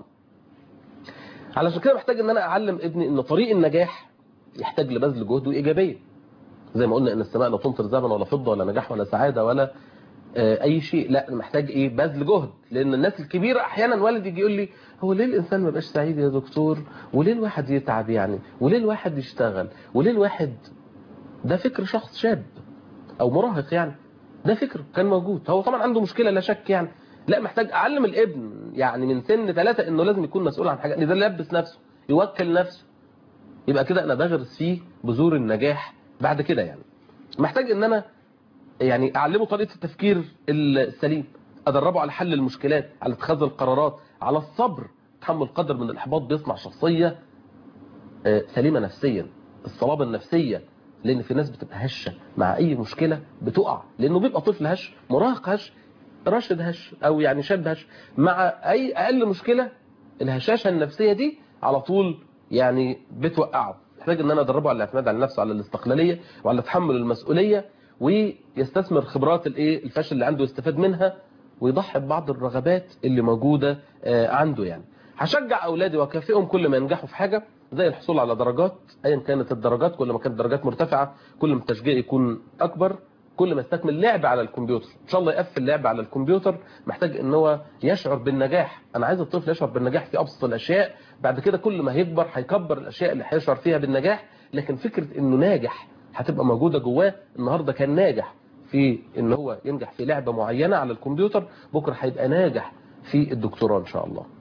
علشان كده محتاج ان انا اعلم ابني ان طريق النجاح يحتاج لبذل جهد وايجابيه زي ما قلنا ان السماء لا تمطر ذهبا ولا فضه ولا نجاح ولا سعاده ولا آه، اي شيء لا محتاج ايه بذل جهد لان الناس الكبيره احيانا والد يجي يقول لي هو ليه الانسان ما يبقاش سعيد يا دكتور وليه الواحد يتعب يعني وليه الواحد يشتغل وليه الواحد ده فكر شخص شاب او مراهق يعني ده فكر كان موجود هو طبعا عنده مشكله لا شك يعني لا محتاج اعلم الابن يعني من سن ثلاثة انه لازم يكون مسؤول عن حاجه ده يلبس نفسه يوكل نفسه يبقى كده انا بغرس فيه بذور النجاح بعد كده يعني محتاج ان انا يعني اعلمه طريقه التفكير السليم ادربه على حل المشكلات على اتخاذ القرارات على الصبر تحمل قدر من الاحباط بيصنع شخصيه آه، سليمه نفسيا الصلابه النفسيه لان في ناس بتبقى هشه مع اي مشكله بتقع لانه بيبقى طفل هش مراهق هش راشد هش او يعني شاب هش مع اي اقل مشكله الهشاشه النفسيه دي على طول يعني بتوقعه محتاج ان انا ادربه على الاعتماد على نفسه على الاستقلاليه وعلى تحمل المسؤوليه ويستثمر خبرات الايه الفشل اللي عنده يستفاد منها ويضحي ببعض الرغبات اللي موجوده آه، عنده يعني هشجع اولادي واكافئهم كل ما ينجحوا في حاجه زي الحصول على درجات ايا كانت الدرجات كل ما كانت الدرجات مرتفعه كل ما التشجيع يكون اكبر كل ما استكمل لعب على الكمبيوتر ان شاء الله يقفل لعب على الكمبيوتر محتاج ان هو يشعر بالنجاح انا عايز الطفل يشعر بالنجاح في ابسط الاشياء بعد كده كل ما هيكبر هيكبر الاشياء اللي هيشعر فيها بالنجاح لكن فكره انه ناجح هتبقى موجوده جواه النهارده كان ناجح في ان هو ينجح في لعبه معينه على الكمبيوتر بكره هيبقى ناجح في الدكتوراه ان شاء الله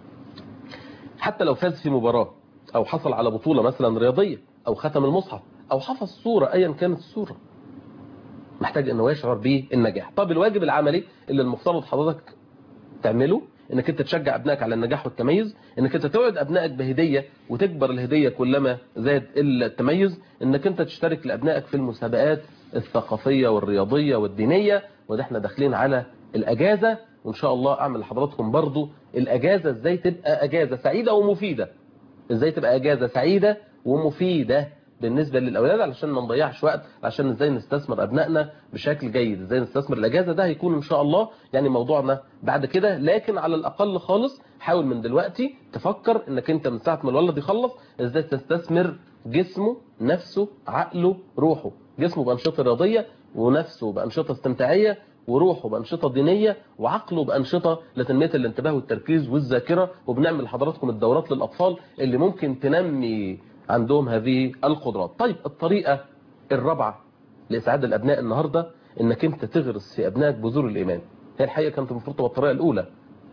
حتى لو فاز في مباراه او حصل على بطوله مثلا رياضيه او ختم المصحف او حفظ صوره ايا كانت الصوره محتاج انه يشعر بالنجاح طب الواجب العملي اللي المفترض حضرتك تعمله انك انت تشجع ابنائك على النجاح والتميز انك انت توعد ابنائك بهديه وتكبر الهديه كلما زاد التميز انك انت تشترك لابنائك في المسابقات الثقافيه والرياضيه والدينيه وده احنا داخلين على الاجازه وان شاء الله اعمل لحضراتكم برضو الاجازه ازاي تبقى اجازه سعيده ومفيده ازاي تبقى اجازه سعيده ومفيده بالنسبه للاولاد علشان ما نضيعش وقت عشان ازاي نستثمر ابنائنا بشكل جيد ازاي نستثمر الاجازه ده هيكون ان شاء الله يعني موضوعنا بعد كده لكن على الاقل خالص حاول من دلوقتي تفكر انك انت من ساعه ما الولد يخلص ازاي تستثمر جسمه نفسه عقله روحه جسمه بانشطه رياضيه ونفسه بانشطه استمتاعيه وروحه بانشطه دينيه وعقله بانشطه لتنميه الانتباه والتركيز والذاكره وبنعمل لحضراتكم الدورات للاطفال اللي ممكن تنمي عندهم هذه القدرات طيب الطريقه الرابعه لاسعاد الابناء النهارده انك انت تغرس في ابنائك بذور الايمان هي الحقيقه كانت المفروض تبقى الطريقه الاولى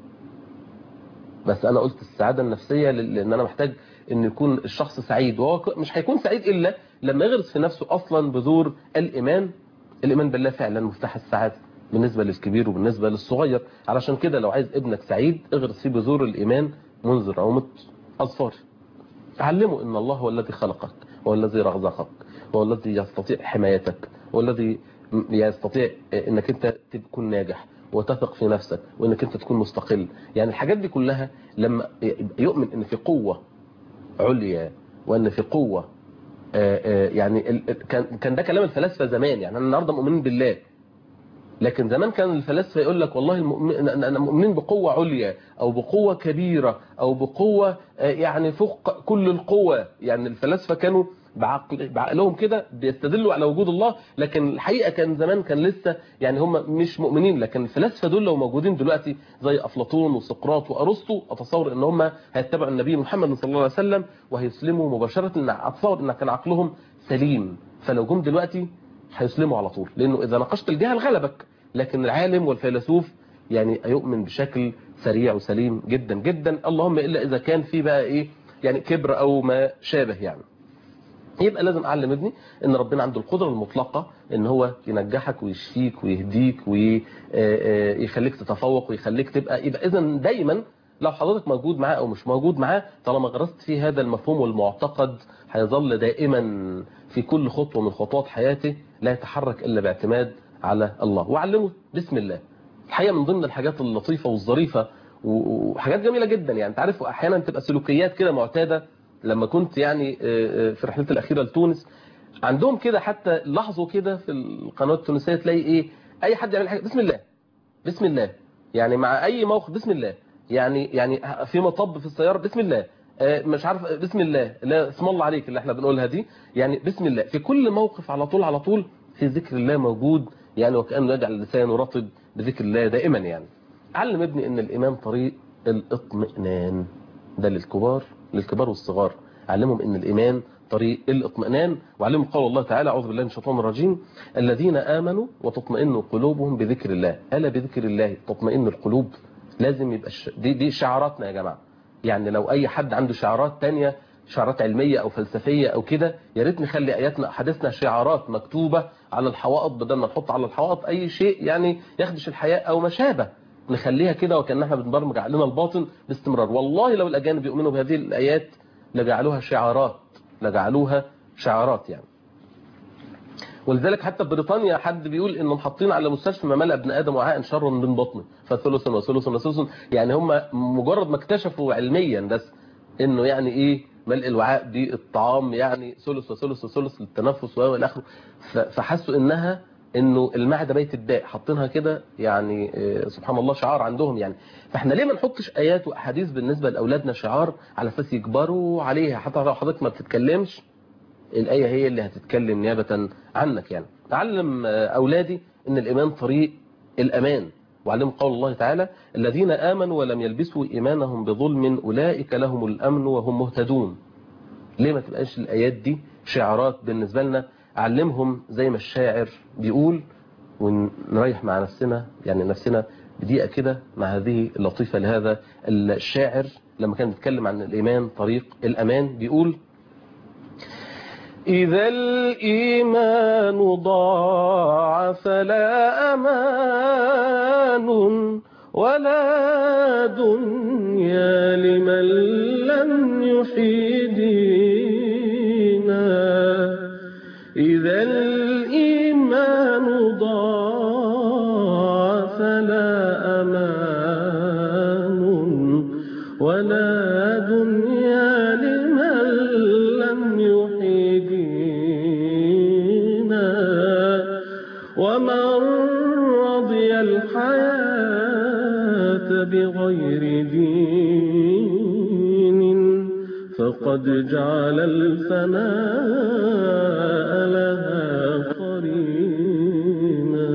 بس انا قلت السعاده النفسيه لان انا محتاج ان يكون الشخص سعيد وهو مش هيكون سعيد الا لما يغرس في نفسه اصلا بذور الايمان الايمان بالله فعلا مفتاح السعاده بالنسبه للكبير وبالنسبه للصغير علشان كده لو عايز ابنك سعيد اغرس فيه بذور الايمان منذ رعومه اظفار علمه ان الله هو الذي خلقك هو الذي رزقك هو الذي يستطيع حمايتك هو الذي يستطيع انك انت تكون ناجح وتثق في نفسك وانك انت تكون مستقل يعني الحاجات دي كلها لما يؤمن ان في قوة عليا وان في قوة يعني كان ده كلام الفلاسفة زمان يعني انا النهارده مؤمنين بالله لكن زمان كان الفلاسفه يقول لك والله المؤمن انا مؤمنين بقوه عليا او بقوه كبيره او بقوه يعني فوق كل القوى يعني الفلاسفه كانوا بعقل بعقلهم كده بيستدلوا على وجود الله لكن الحقيقه كان زمان كان لسه يعني هم مش مؤمنين لكن الفلاسفه دول لو موجودين دلوقتي زي افلاطون وسقراط وارسطو اتصور ان هم هيتبعوا النبي محمد صلى الله عليه وسلم وهيسلموا مباشره ان اتصور ان كان عقلهم سليم فلو جم دلوقتي هيسلموا على طول لانه اذا ناقشت الجهل غلبك لكن العالم والفيلسوف يعني يؤمن بشكل سريع وسليم جدا جدا اللهم الا اذا كان في بقى ايه يعني كبر او ما شابه يعني يبقى لازم اعلم ابني ان ربنا عنده القدره المطلقه ان هو ينجحك ويشفيك ويهديك ويخليك تتفوق ويخليك تبقى يبقى اذا دايما لو حضرتك موجود معاه او مش موجود معاه طالما غرست فيه هذا المفهوم والمعتقد هيظل دائما في كل خطوه من خطوات حياته لا يتحرك الا باعتماد على الله وعلمه بسم الله الحقيقه من ضمن الحاجات اللطيفه والظريفه وحاجات جميله جدا يعني انت عارف احيانا تبقى سلوكيات كده معتاده لما كنت يعني في رحلتي الاخيره لتونس عندهم كده حتى لاحظوا كده في القنوات التونسيه تلاقي ايه اي حد يعمل حاجه بسم الله بسم الله يعني مع اي موقف بسم الله يعني يعني في مطب في السياره بسم الله مش عارف بسم الله لا اسم الله عليك اللي احنا بنقولها دي يعني بسم الله في كل موقف على طول على طول في ذكر الله موجود يعني وكانه يجعل لسانه رطب بذكر الله دائما يعني علم ابني ان الايمان طريق الاطمئنان ده للكبار للكبار والصغار علمهم ان الايمان طريق الاطمئنان وعلمهم قول الله تعالى اعوذ بالله من الشيطان الرجيم الذين امنوا وتطمئن قلوبهم بذكر الله الا بذكر الله تطمئن القلوب لازم يبقى دي دي شعاراتنا يا جماعه يعني لو اي حد عنده شعارات تانية شعارات علمية او فلسفية او كده يا ريت نخلي اياتنا احاديثنا شعارات مكتوبة على الحوائط بدل ما نحط على الحوائط اي شيء يعني يخدش الحياة او ما شابه نخليها كده وكأن احنا بنبرمج عقلنا الباطن باستمرار والله لو الاجانب يؤمنوا بهذه الايات لجعلوها شعارات لجعلوها شعارات يعني ولذلك حتى في بريطانيا حد بيقول انهم حاطين على مستشفى ما ملأ ابن ادم وعاء شرا من بطنه فثلث وثلث وثلث يعني هم مجرد ما اكتشفوا علميا بس انه يعني ايه ملء الوعاء دي الطعام يعني ثلث وثلث وثلث للتنفس والى اخره فحسوا انها انه المعده بيت الداء حاطينها كده يعني سبحان الله شعار عندهم يعني فاحنا ليه ما نحطش ايات واحاديث بالنسبه لاولادنا شعار على اساس يكبروا عليها حتى لو حضرتك ما بتتكلمش الآية هي اللي هتتكلم نيابة عنك يعني أعلم أولادي أن الإيمان طريق الأمان وعلم قول الله تعالى الذين آمنوا ولم يلبسوا إيمانهم بظلم أولئك لهم الأمن وهم مهتدون ليه ما تبقاش الآيات دي شعارات بالنسبة لنا أعلمهم زي ما الشاعر بيقول ونريح مع نفسنا يعني نفسنا بدقيقة كده مع هذه اللطيفة لهذا الشاعر لما كان بيتكلم عن الإيمان طريق الأمان بيقول إذا الإيمان ضاع فلا أمان ولا دنيا لمن لم يحيدنا إذا الإيمان ضاع فلا أمان ولا دنيا لمن لم يحيدنا ومن رضي الحياة بغير دين فقد جعل الفناء لها قرينا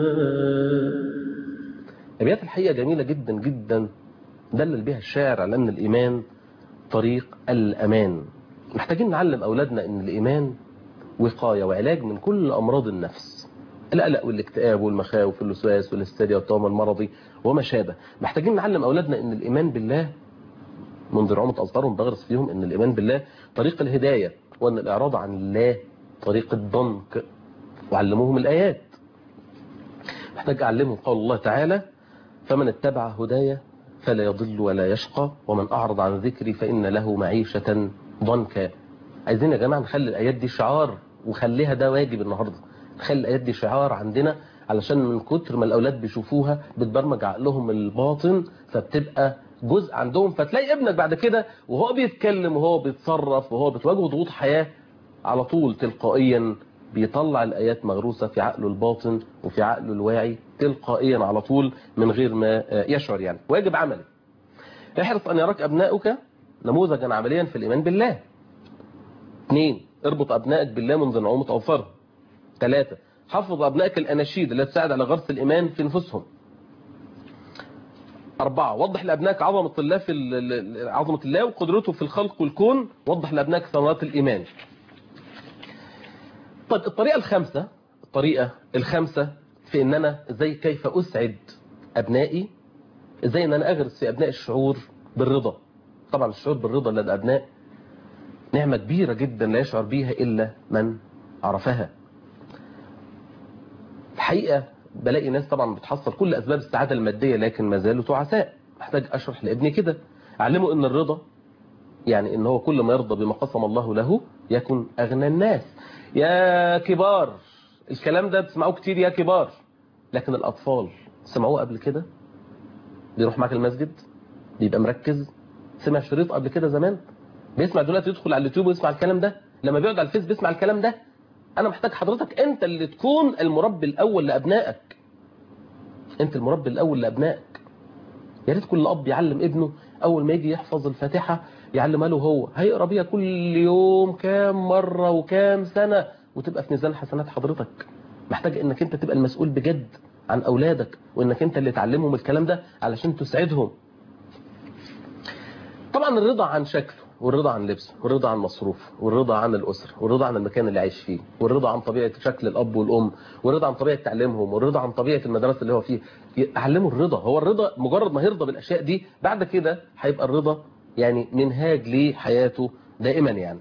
أبيات الحقيقة جميلة جدا جدا دلل بها الشاعر على أن الإيمان طريق الأمان محتاجين نعلم أولادنا أن الإيمان وقاية وعلاج من كل أمراض النفس القلق والاكتئاب والمخاوف والوسواس والهستيريا والتوم المرضي وما شابه محتاجين نعلم أولادنا أن الإيمان بالله منذ رعومة أصدارهم بغرس فيهم أن الإيمان بالله طريق الهداية وأن الإعراض عن الله طريق الضنك وعلموهم الآيات محتاج أعلمهم قول الله تعالى فمن اتبع هدايا فلا يضل ولا يشقى ومن أعرض عن ذكري فإن له معيشة ضنكا عايزين يا جماعة نخلي الآيات دي شعار وخليها ده واجب النهاردة نخلي الآيات دي شعار عندنا علشان من كتر ما الأولاد بيشوفوها بتبرمج عقلهم الباطن فبتبقى جزء عندهم فتلاقي ابنك بعد كده وهو بيتكلم وهو بيتصرف وهو بتواجهه ضغوط حياة على طول تلقائيا بيطلع الآيات مغروسة في عقله الباطن وفي عقله الواعي تلقائيا على طول من غير ما يشعر يعني واجب عملي احرص أن يراك أبنائك نموذجا عمليا في الإيمان بالله اثنين اربط أبنائك بالله منذ نعومة أوفرهم ثلاثة حفظ أبنائك الأناشيد التي تساعد على غرس الإيمان في نفوسهم أربعة وضح لأبنائك عظمة الله في عظمة الله وقدرته في الخلق والكون وضح لأبنائك ثمرات الإيمان طيب الطريقة الخامسة الطريقة الخامسة في ان انا ازاي كيف اسعد ابنائي ازاي ان انا اغرس في ابنائي الشعور بالرضا طبعا الشعور بالرضا لدى الابناء نعمة كبيرة جدا لا يشعر بيها إلا من عرفها الحقيقة بلاقي ناس طبعا بتحصل كل أسباب السعادة المادية لكن ما زالوا تعساء محتاج أشرح لابني كده أعلمه إن الرضا يعني إن هو كل ما يرضى بما قسم الله له يكن أغنى الناس يا كبار الكلام ده بتسمعوه كتير يا كبار لكن الأطفال سمعوه قبل كده بيروح معاك المسجد بيبقى مركز سمع شريط قبل كده زمان بيسمع دلوقتي يدخل على اليوتيوب ويسمع الكلام ده لما بيقعد على الفيس بيسمع الكلام ده انا محتاج حضرتك انت اللي تكون المربي الاول لابنائك انت المربي الاول لابنائك يا ريت كل اب يعلم ابنه اول ما يجي يحفظ الفاتحه يعلمها له هو هيقرا بيها كل يوم كام مره وكام سنه وتبقى في ميزان حسنات حضرتك محتاج انك انت تبقى المسؤول بجد عن اولادك وانك انت اللي تعلمهم الكلام ده علشان تسعدهم طبعا الرضا عن شكله والرضا عن لبسه والرضا عن مصروفه والرضا عن الأسرة والرضا عن المكان اللي عايش فيه والرضا عن طبيعة شكل الأب والأم والرضا عن طبيعة تعليمهم والرضا عن طبيعة المدرسة اللي هو فيه علموا الرضا هو الرضا مجرد ما يرضى بالأشياء دي بعد كده هيبقى الرضا يعني منهاج لحياته دائما يعني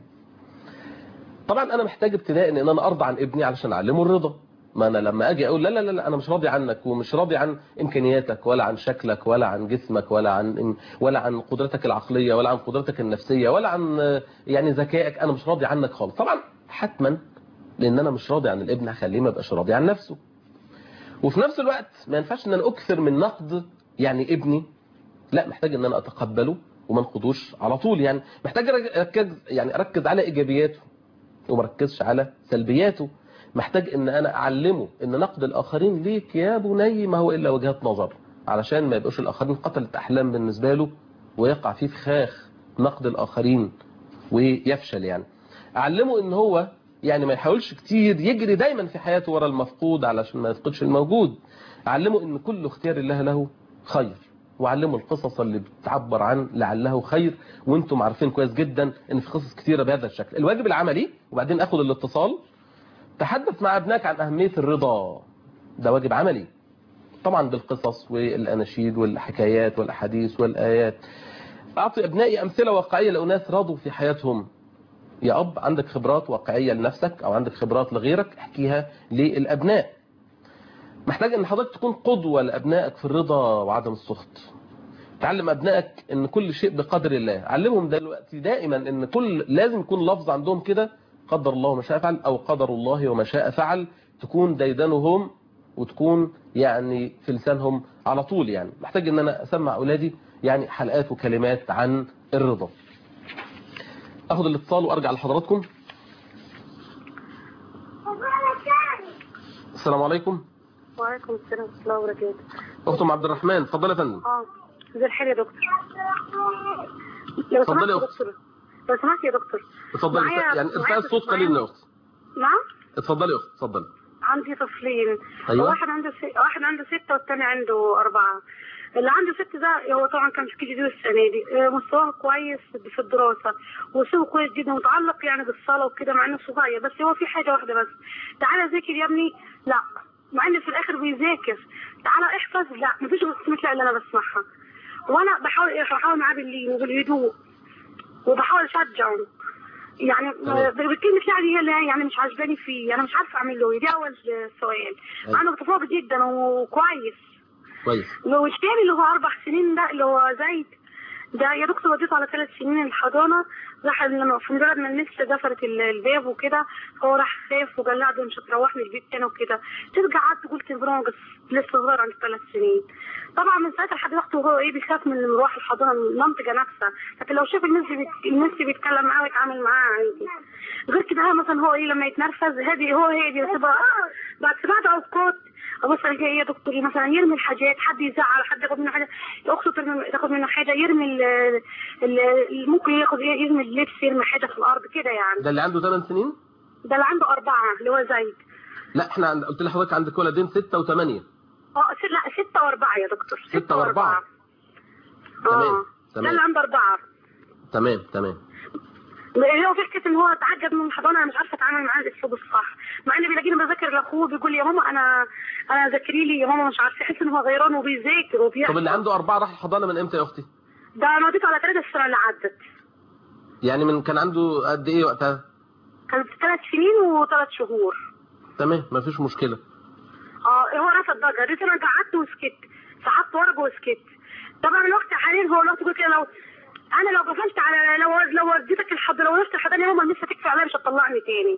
طبعا أنا محتاج ابتداء ان انا ارضى عن ابني علشان اعلمه الرضا ما انا لما اجي اقول لا لا لا انا مش راضي عنك ومش راضي عن امكانياتك ولا عن شكلك ولا عن جسمك ولا عن ولا عن قدرتك العقليه ولا عن قدرتك النفسيه ولا عن يعني ذكائك انا مش راضي عنك خالص طبعا حتما لان انا مش راضي عن الابن هخليه ما يبقاش راضي عن نفسه وفي نفس الوقت ما ينفعش ان انا اكثر من نقد يعني ابني لا محتاج ان انا اتقبله وما انقضوش على طول يعني محتاج اركز يعني اركز على ايجابياته وما اركزش على سلبياته محتاج ان انا اعلمه ان نقد الاخرين ليك يا بني ما هو الا وجهات نظر علشان ما يبقوش الاخرين قتلت احلام بالنسبه له ويقع فيه فخاخ نقد الاخرين ويفشل يعني اعلمه ان هو يعني ما يحاولش كتير يجري دايما في حياته ورا المفقود علشان ما يفقدش الموجود اعلمه ان كل اختيار الله له خير وعلموا القصص اللي بتعبر عن لعله خير وانتم عارفين كويس جدا ان في قصص كتيره بهذا الشكل الواجب العملي وبعدين اخد الاتصال تحدث مع ابنائك عن أهمية الرضا ده واجب عملي طبعا بالقصص والأناشيد والحكايات والأحاديث والآيات أعطي أبنائي أمثلة واقعية لأناس راضوا في حياتهم يا أب عندك خبرات واقعية لنفسك أو عندك خبرات لغيرك احكيها للأبناء محتاج أن حضرتك تكون قدوة لأبنائك في الرضا وعدم السخط تعلم أبنائك أن كل شيء بقدر الله علمهم دلوقتي دائما أن كل لازم يكون لفظ عندهم كده قدر الله ما شاء فعل أو قدر الله وما شاء فعل تكون ديدنهم وتكون يعني في لسانهم على طول يعني محتاج ان انا اسمع اولادي يعني حلقات وكلمات عن الرضا اخد الاتصال وارجع لحضراتكم السلام عليكم وعليكم السلام ورحمة الله وبركاته اخت ام عبد الرحمن اتفضلي يا فندم اه زي الحال يا دكتور لو اتفضلي سمحت يا يا أخت. دكتور لو سمحت يا دكتور اتفضلي معايا- يعني معايا ارفعي الصوت طفل- قليل يا اخت نعم اتفضلي يا اخت اتفضلي عندي طفلين أيوة. واحد عنده س... واحد عنده ستة والتاني عنده أربعة اللي عنده ست ده هو طبعا كان في كي جي دي السنة دي آه، مستواه كويس في الدراسة وسوه كويس جدا متعلق يعني بالصلاة وكده مع انه صغير بس هو في حاجة واحدة بس تعالى ذاكر يا ابني لا مع ان في الاخر بيذاكر تعالى احفظ لا مفيش غير لا اللي انا بسمعها وانا بحاول إيه، بحاول معاه باللين وبالهدوء وبحاول اشجعه يعني تمام. بكلمة يعني هي اللي يعني مش عاجباني فيه انا مش عارفه اعمل له ايه دي اول سؤال أيوة. انا متفوق جدا وكويس كويس والتاني اللي هو اربع سنين ده اللي هو زايد ده يا دكتور وديته على ثلاث سنين الحضانه راح لما في مجرد ما لسه دفرت ال- الباب وكده هو راح خاف وقال لها ده مش هتروحني البيت تاني وكده ترجع قعدت تقول تنبرونجس لسه صغير عند ثلاث سنين طبعا من ساعتها لحد وقته وهو ايه بيخاف من مروح الحضانه من المنطقه نفسها لكن لو شاف الناس بيت... الناس بيتكلم معاه ويتعامل معاه عادي غير كده هو مثلا هو ايه لما يتنرفز هذه هو هي دي بتبقى بعد بعد اوقات ابص الاقي ايه يا دكتور مثلا يرمي الحاجات حد يزعل حد ياخد منه حاجه اخته ترمي تاخد منه حاجه يرمي ال ال ممكن ياخد ايه يرمي اللبس يرمي حاجه في الارض كده يعني ده اللي عنده 8 سنين ده اللي عنده اربعه اللي هو زايد لا احنا عند... قلت لحضرتك عندك ولدين 6 و8 اه ست- لا ستة وأربعة يا دكتور ستة وأربعة. تمام، اه تمام. ده اللي عنده أربعة تمام تمام اللي هو فكرة إن هو اتعجب من الحضانة أنا مش عارفة أتعامل معاه الأسلوب الصح مع إني بلاقيني بذاكر لأخوه بيقول لي يا ماما أنا أنا ذاكري لي يا ماما مش عارفة يحس إن هو غيران وبيذاكر طب وبيحفظ اللي عنده أربعة راح الحضانة من امتى يا أختي ده أنا وديته على ثلاثة السنة اللي عدت يعني من كان عنده قد ايه وقتها كانت ثلاث سنين وثلاث شهور تمام مفيش مشكله اه هو رفض بقى جريت انا قعدت وسكت سحبت ورقه وسكت طبعا الوقت حاليا هو الوقت بيقول كده لو انا لو قفلت على لو لو وديتك الحضانه لو رحت الحضانه يوم لسه تكفي عليا مش هتطلعني تاني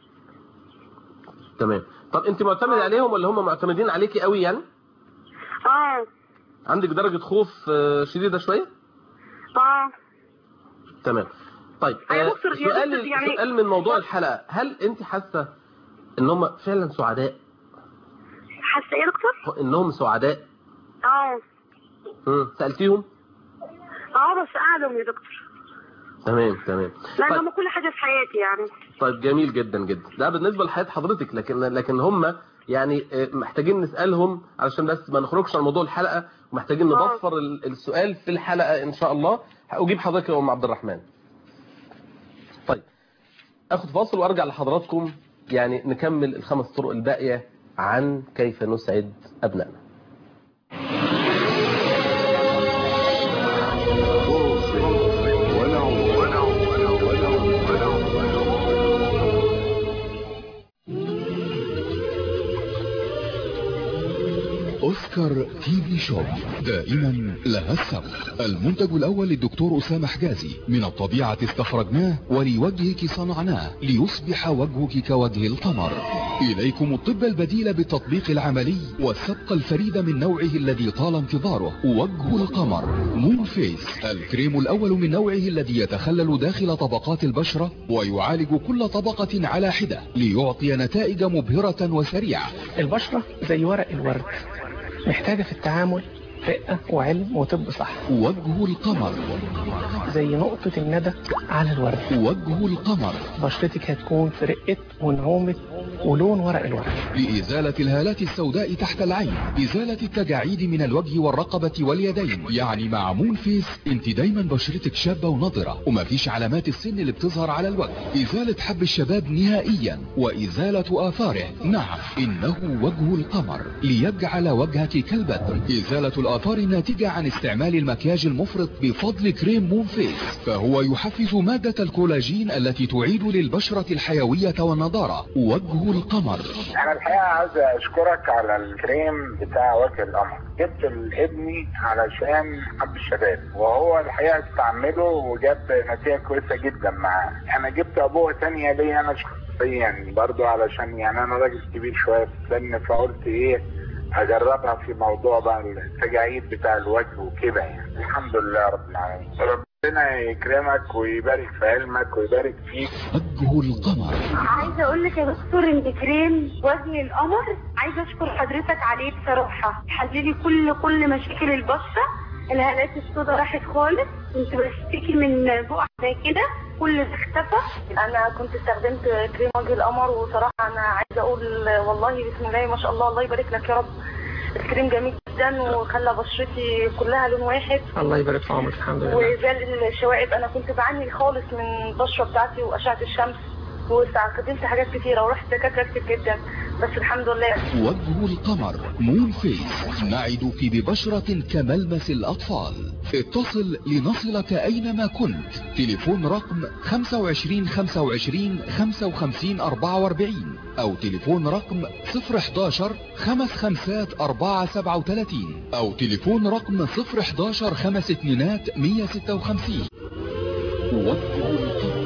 تمام طب انت معتمد عليهم ولا هم معتمدين عليكي قوي يعني اه عندك درجه خوف آه، شديده شويه اه تمام طيب يا آه، دكتور- يا سؤال دكتور يعني- سؤال من موضوع الحلقه هل انت حاسه ان هم فعلا سعداء حاسه ايه يا دكتور؟ انهم سعداء اه مم. سالتيهم اه بس قعدوا يا دكتور تمام تمام لان طيب. هم كل حاجه في حياتي يعني طيب جميل جدا جدا ده بالنسبه لحياه حضرتك لكن لكن هم يعني آه، محتاجين نسالهم علشان بس ما نخرجش عن موضوع الحلقه ومحتاجين آه. نبفر ال- السؤال في الحلقه ان شاء الله اجيب حضرتك يا ام عبد الرحمن طيب اخد فاصل وارجع لحضراتكم يعني نكمل الخمس طرق الباقيه عن كيف نسعد ابنائنا اوسكار تي في شوب دائما لها السبق المنتج الاول للدكتور اسامه حجازي من الطبيعه استخرجناه ولوجهك صنعناه ليصبح وجهك كوجه القمر اليكم الطب البديل بالتطبيق العملي والسبق الفريد من نوعه الذي طال انتظاره وجه القمر مون فيس الكريم الاول من نوعه الذي يتخلل داخل طبقات البشره ويعالج كل طبقه على حده ليعطي نتائج مبهره وسريعه البشرة زي ورق الورد محتاجة في التعامل رقة وعلم وطب صح وجه القمر زي نقطة الندى على الورد وجه القمر بشرتك هتكون في رقة ونعومة ولون ورق الورد لإزالة الهالات السوداء تحت العين إزالة التجاعيد من الوجه والرقبة واليدين يعني مع مون فيس انت دايما بشرتك شابة ونضرة ومفيش علامات السن اللي بتظهر على الوجه إزالة حب الشباب نهائيا وإزالة آثاره نعم إنه وجه القمر ليجعل وجهك كالبدر إزالة الآثار الناتجة عن استعمال المكياج المفرط بفضل كريم مون فيس فهو يحفز مادة الكولاجين التي تعيد للبشرة الحيوية والنضارة وجه القمر انا الحقيقه عايز اشكرك على الكريم بتاع وجه القمر جبت لابني علشان حب الشباب وهو الحقيقه استعمله وجاب نتيجه كويسه جدا معاه انا جبت ابوه تانية ليا انا شخصيا برضو علشان يعني انا راجل كبير شويه في السن فقلت ايه اجربها في موضوع بقى التجاعيد بتاع الوجه وكده يعني الحمد لله رب العالمين ربنا يكرمك ويبارك في علمك ويبارك فيك وجه القمر عايزه اقول لك يا دكتور ان كريم وجه القمر عايزه اشكر حضرتك عليه بصراحه حللي كل كل مشاكل البشره الهالات السوداء راحت خالص كنت بشتكي من بقع زي كده كل ده اختفى انا كنت استخدمت كريم وجه القمر وصراحه انا عايزه اقول والله بسم الله ما شاء الله الله يبارك لك يا رب الكريم جميل جدا وخلى بشرتي كلها لون واحد الله يبارك في عمرك الحمد لله وزال الشوائب انا كنت بعاني خالص من البشره بتاعتي واشعه الشمس واستخدمت حاجات كتيره ورحت دكاتره كتير جدا بس الحمد لله وجه القمر مون فيس نعدك ببشرة كملمس الأطفال اتصل لنصلك أينما كنت تليفون رقم 25 25 55 44 أو تليفون رقم 011 خمس خمسات 4 37 أو تليفون رقم 011 خمس اتنينات 156 وجه القمر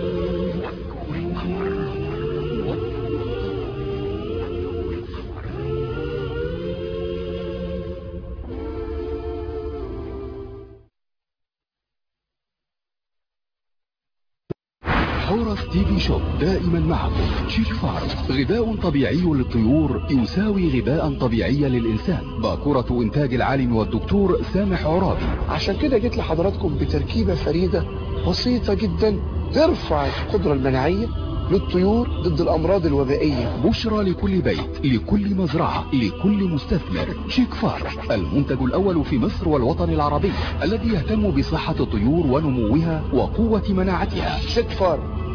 حورس تي في شوب دائما معكم شيك فارم غذاء طبيعي للطيور يساوي غذاء طبيعيا للإنسان باكورة إنتاج العالم والدكتور سامح عرابي عشان كده جيت لحضراتكم بتركيبة فريدة بسيطة جدا ترفع القدرة المناعية للطيور ضد الأمراض الوبائية بشرى لكل بيت لكل مزرعة لكل مستثمر شيك فارم المنتج الأول في مصر والوطن العربي الذي يهتم بصحة الطيور ونموها وقوة مناعتها شيك فارم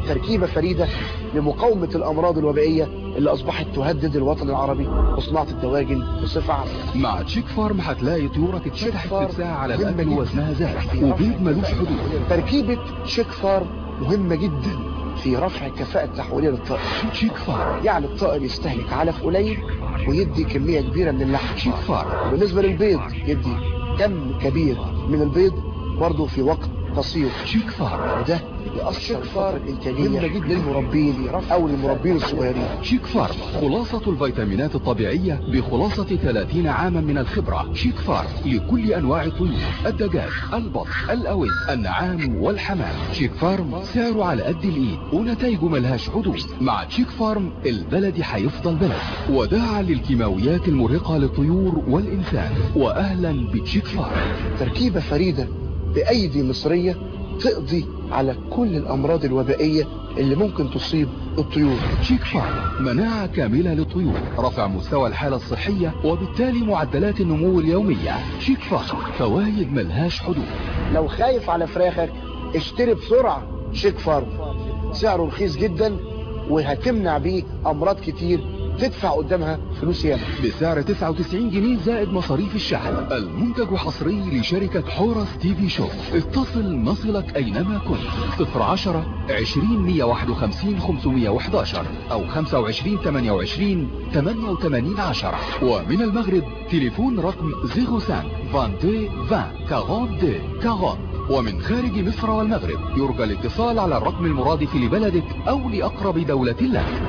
تركيبة فريدة لمقاومة الأمراض الوبائية اللي أصبحت تهدد الوطن العربي وصناعة الدواجن بصفة عامة مع تشيك فارم هتلاقي طيورك اتفتحت فارم في ساعة على مهمة الأكل جدا. ووزنها زاد وبيض ملوش حدود تركيبة شيك فارم مهمة جدا في رفع الكفاءة التحويلية للطائر تشيك فارم يعني الطائر يستهلك علف قليل ويدي كمية كبيرة من اللحم تشيك فارم وبالنسبة للبيض يدي كم كبير من البيض برضه في وقت قصير تشيك فارم وده يأثر الفترة الإنتاجية مهمة جدا للمربين أو للمربين الصغيرين شيك فارم خلاصة الفيتامينات الطبيعية بخلاصة 30 عاما من الخبرة شيك فارم لكل أنواع الطيور الدجاج البط الأوز النعام والحمام شيك فارم سعره على قد الإيد ونتائجه ملهاش حدود مع شيك فارم البلدي هيفضل بلدي وداعا للكيماويات المرهقة للطيور والإنسان وأهلا بتشيك فارم تركيبة فريدة بأيدي مصرية تقضي على كل الأمراض الوبائية اللي ممكن تصيب الطيور شيك فارم مناعة كاملة للطيور رفع مستوى الحالة الصحية وبالتالي معدلات النمو اليومية شيك فارم فوايد ملهاش حدود لو خايف على فراخك اشتري بسرعة شيك فارم سعره رخيص جدا وهتمنع بيه أمراض كتير تدفع قدامها فلوس ياما بسعر 99 جنيه زائد مصاريف الشحن المنتج حصري لشركة حورس تي في شو اتصل نصلك أينما كنت 010 20 151 511 أو 25 28 88 10 ومن المغرب تليفون رقم 05 22 20 42 40 ومن خارج مصر والمغرب يرجى الاتصال على الرقم المرادف لبلدك أو لأقرب دولة لك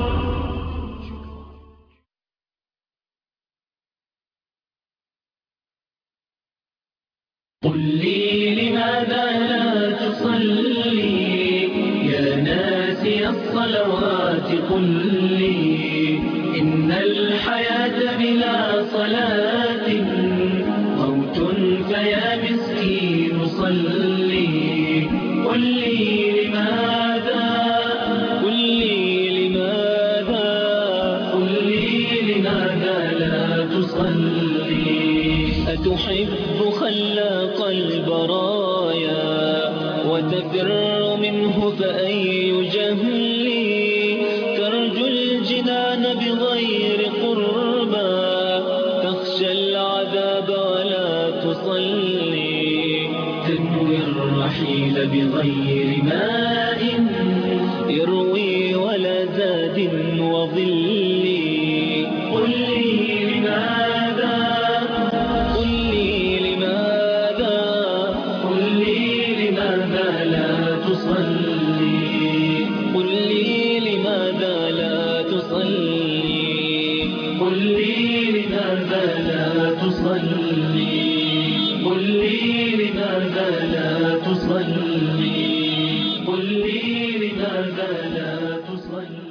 قل لي لماذا لا تصلي يا ناسي الصلوات قل لي إن الحياة بلا صلاة موت فيا مسكين صلي قل لي لماذا قل لي لماذا قل لي لماذا لا تصلي أتحب خلاق البرايا وتفر منه فأي جهل ترجو الجنان بغير قربى تخشى العذاب ولا تصلي تنوي الرحيل بغير ماء يروي ولا زاد وظل قل لي لماذا قل لي لماذا قل لي لماذا لا تصلي قل لي لماذا لا تصلي قل لي لماذا لا تصلي قل لي لماذا لا تصلي قل لي لماذا لا تصلي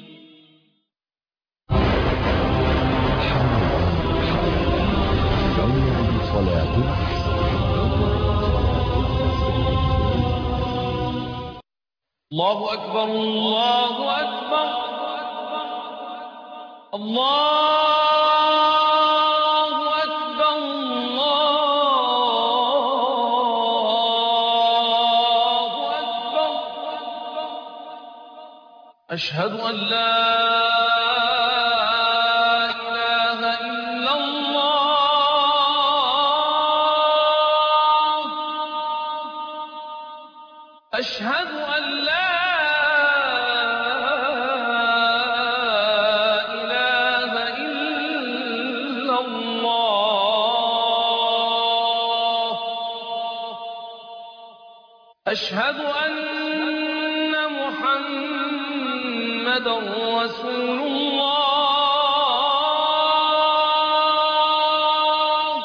الله أكبر الله أكبر الله أكبر الله أكبر أشهد أن لا إله إلا الله أشهد أن لا إله إلا الله أشهد أن محمدا رسول الله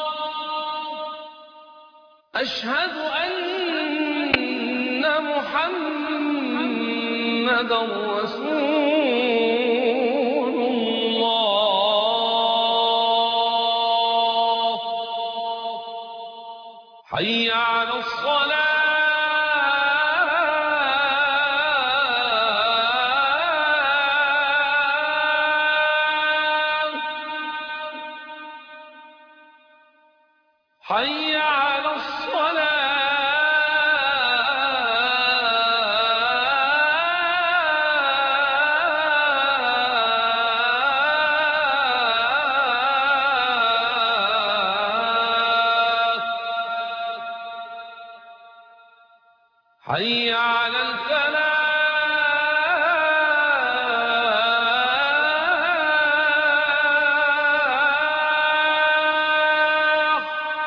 أشهد أن محمدا رسول الله حي على الصلاة حي على حي على الفلاح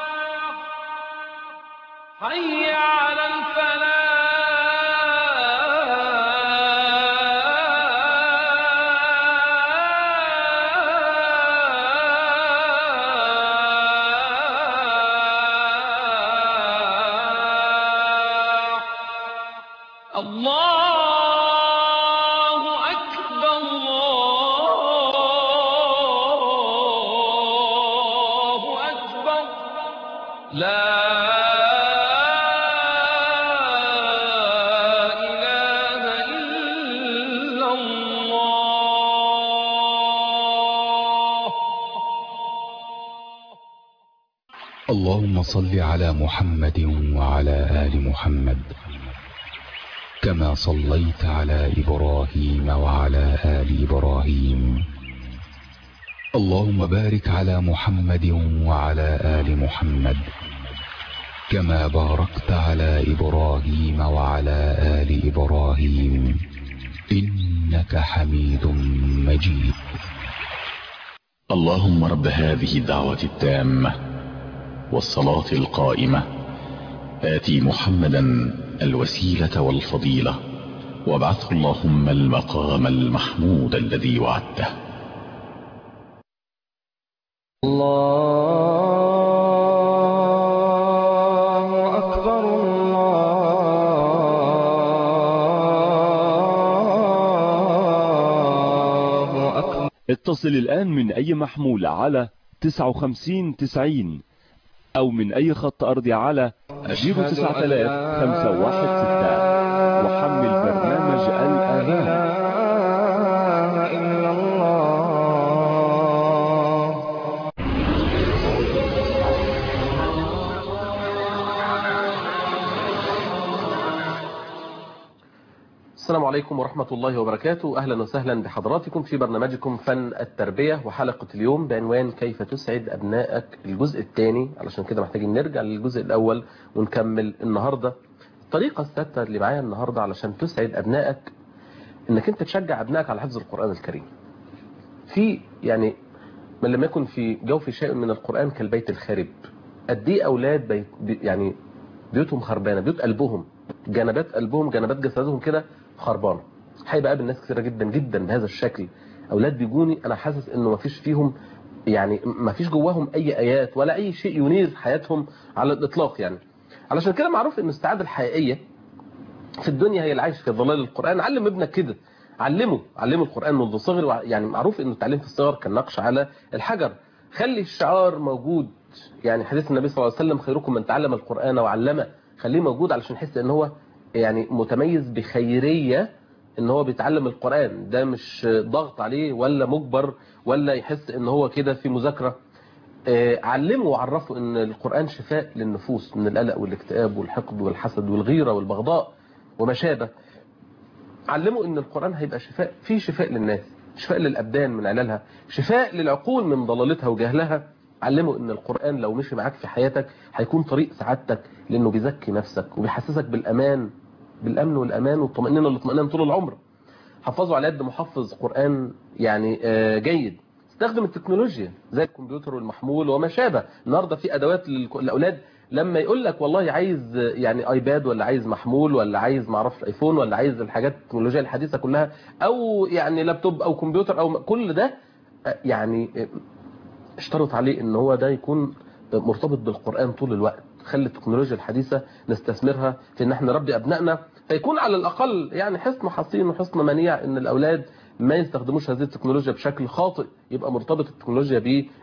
حي على الفلاح الله أكبر الله أكبر لا إله إلا الله اللهم صل على محمد وعلى آل محمد كما صليت على إبراهيم وعلى آل إبراهيم اللهم بارك على محمد وعلى آل محمد كما باركت على إبراهيم وعلى آل إبراهيم إنك حميد مجيد اللهم رب هذه الدعوة التامة والصلاة القائمة آتي محمدا الوسيلة والفضيلة وابعثه اللهم المقام المحمود الذي وعدته الله أكبر الله أكبر اتصل الآن من أي محمول على 59 90 أو من أي خط أرضي على 09000 516 وحمل برنامج الآذان إلا الله السلام عليكم ورحمة الله وبركاته أهلا وسهلا بحضراتكم في برنامجكم فن التربية وحلقة اليوم بعنوان كيف تسعد أبنائك الجزء الثاني علشان كده محتاجين نرجع للجزء الأول ونكمل النهاردة الطريقة الثابتة اللي معايا النهاردة علشان تسعد أبنائك إنك أنت تشجع أبنائك على حفظ القرآن الكريم في يعني من لم يكن في جوف شيء من القرآن كالبيت الخارب قد ايه أولاد بيت بي- يعني بيوتهم خربانة بيوت قلبهم جنبات قلبهم جنبات جسدهم كده خربانه هيبقى قابل ناس كتيره جدا جدا بهذا الشكل اولاد بيجوني انا حاسس انه ما فيش فيهم يعني ما فيش جواهم اي ايات ولا اي شيء ينير حياتهم على الاطلاق يعني علشان كده معروف ان السعاده الحقيقيه في الدنيا هي العيش في ظلال القران علم ابنك كده علمه علمه القران منذ صغر وع- يعني معروف انه التعليم في الصغر كالنقش على الحجر خلي الشعار موجود يعني حديث النبي صلى الله عليه وسلم خيركم من تعلم القران وعلمه خليه موجود علشان يحس ان هو يعني متميز بخيريه ان هو بيتعلم القران ده مش ضغط عليه ولا مجبر ولا يحس ان هو كده في مذاكره آه، علمه وعرفه ان القرآن شفاء للنفوس من القلق والاكتئاب والحقد والحسد والغيرة والبغضاء وما شابه علمه ان القرآن هيبقى شفاء في شفاء للناس شفاء للأبدان من علالها شفاء للعقول من ضلالتها وجهلها علمه ان القرآن لو مشي معاك في حياتك هيكون طريق سعادتك لانه بيزكي نفسك وبيحسسك بالامان بالامن والامان والطمأنينة والاطمئنان طول العمر حفظوا على يد محفظ قرآن يعني آه، جيد استخدم التكنولوجيا زي الكمبيوتر والمحمول وما شابه النهارده في ادوات للك- للاولاد لما يقول لك والله عايز آه، يعني ايباد ولا عايز محمول ولا عايز ما اعرفش ايفون ولا عايز الحاجات التكنولوجيا الحديثه كلها او يعني لابتوب او كمبيوتر او م- كل ده آه، يعني آه، اشترط عليه ان هو ده يكون مرتبط بالقرآن طول الوقت خلي التكنولوجيا الحديثة نستثمرها في ان احنا نربي ابنائنا فيكون على الاقل يعني حصن حصين وحصن منيع ان الاولاد ما يستخدموش هذه التكنولوجيا بشكل خاطئ يبقى مرتبط التكنولوجيا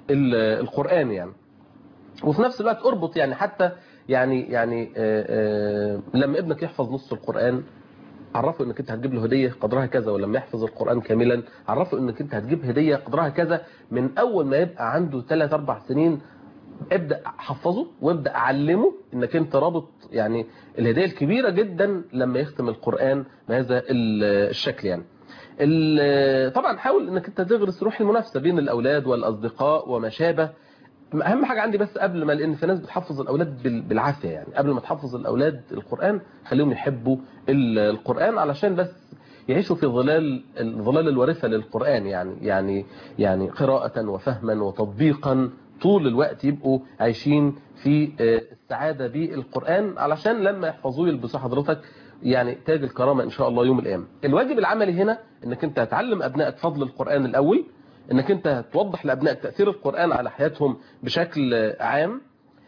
بالقرآن يعني وفي نفس الوقت اربط يعني حتى يعني يعني آه، آه، لما ابنك يحفظ نص القرآن عرفه انك انت هتجيب له هديه قدرها كذا ولما يحفظ القران كاملا عرفه انك انت هتجيب هديه قدرها كذا من اول ما يبقى عنده 3 4 سنين ابدا حفظه وابدا علمه انك انت رابط يعني الهديه الكبيره جدا لما يختم القران بهذا ال- الشكل يعني ال- طبعا حاول انك انت تغرس روح المنافسه بين الاولاد والاصدقاء وما شابه اهم حاجه عندي بس قبل ما لان في ناس بتحفظ الاولاد بال- بالعافيه يعني قبل ما تحفظ الاولاد القران خليهم يحبوا ال- القران علشان بس يعيشوا في ظلال الظلال الوارثه للقران يعني يعني يعني قراءه وفهما وتطبيقا طول الوقت يبقوا عايشين في آه، السعاده بالقران علشان لما يحفظوه يلبسوا حضرتك يعني تاج الكرامه ان شاء الله يوم القيامه الواجب العملي هنا انك انت تعلم ابنائك فضل القران الاول انك انت توضح لابنائك تاثير القران على حياتهم بشكل آه، عام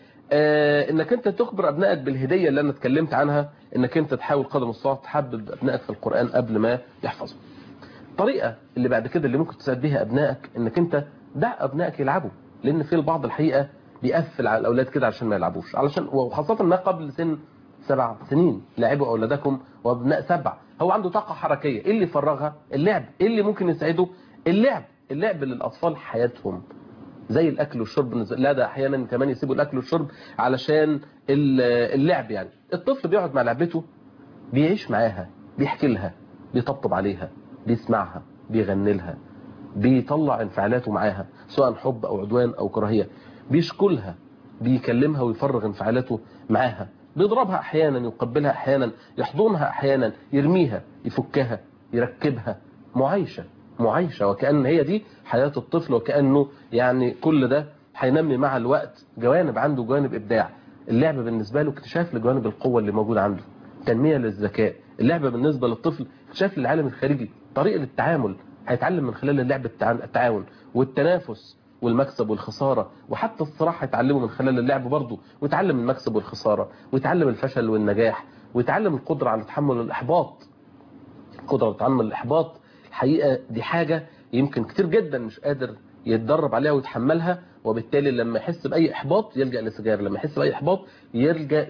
آه، انك انت تخبر ابنائك بالهديه اللي انا اتكلمت عنها انك انت تحاول قدم الصلاه تحبب ابنائك في القران قبل ما يحفظوا الطريقه اللي بعد كده اللي ممكن تساعد بيها ابنائك انك انت دع ابنائك يلعبوا لان في البعض الحقيقه بيقفل على الاولاد كده عشان ما يلعبوش علشان وخاصه ما قبل سن سبع سنين لعبوا اولادكم وابناء سبع هو عنده طاقه حركيه ايه اللي يفرغها اللعب ايه اللي ممكن يساعده اللعب اللعب للاطفال حياتهم زي الاكل والشرب لا ده احيانا كمان يسيبوا الاكل والشرب علشان ال- اللعب يعني الطفل بيقعد مع لعبته بيعيش معاها بيحكي لها بيطبطب عليها بيسمعها بيغني لها بيطلع انفعالاته معاها سواء حب او عدوان او كراهيه بيشكلها بيكلمها ويفرغ انفعالاته معاها بيضربها احيانا يقبلها احيانا يحضنها احيانا يرميها يفكها يركبها معايشه معايشه وكأن هي دي حياه الطفل وكأنه يعني كل ده هينمي مع الوقت جوانب عنده جوانب ابداع اللعب بالنسبه له اكتشاف لجوانب القوه اللي موجوده عنده تنميه للذكاء اللعبه بالنسبه للطفل اكتشاف للعالم الخارجي طريقه للتعامل هيتعلم من خلال اللعب التع- التعاون والتنافس والمكسب والخسارة وحتى الصراع هيتعلمه من خلال اللعب برضه ويتعلم المكسب والخسارة ويتعلم الفشل والنجاح ويتعلم القدرة على تحمل الإحباط القدرة على تحمل الإحباط الحقيقة دي حاجة يمكن كتير جدا مش قادر يتدرب عليها ويتحملها وبالتالي لما يحس بأي إحباط يلجأ للسجاير لما يحس بأي إحباط يلجأ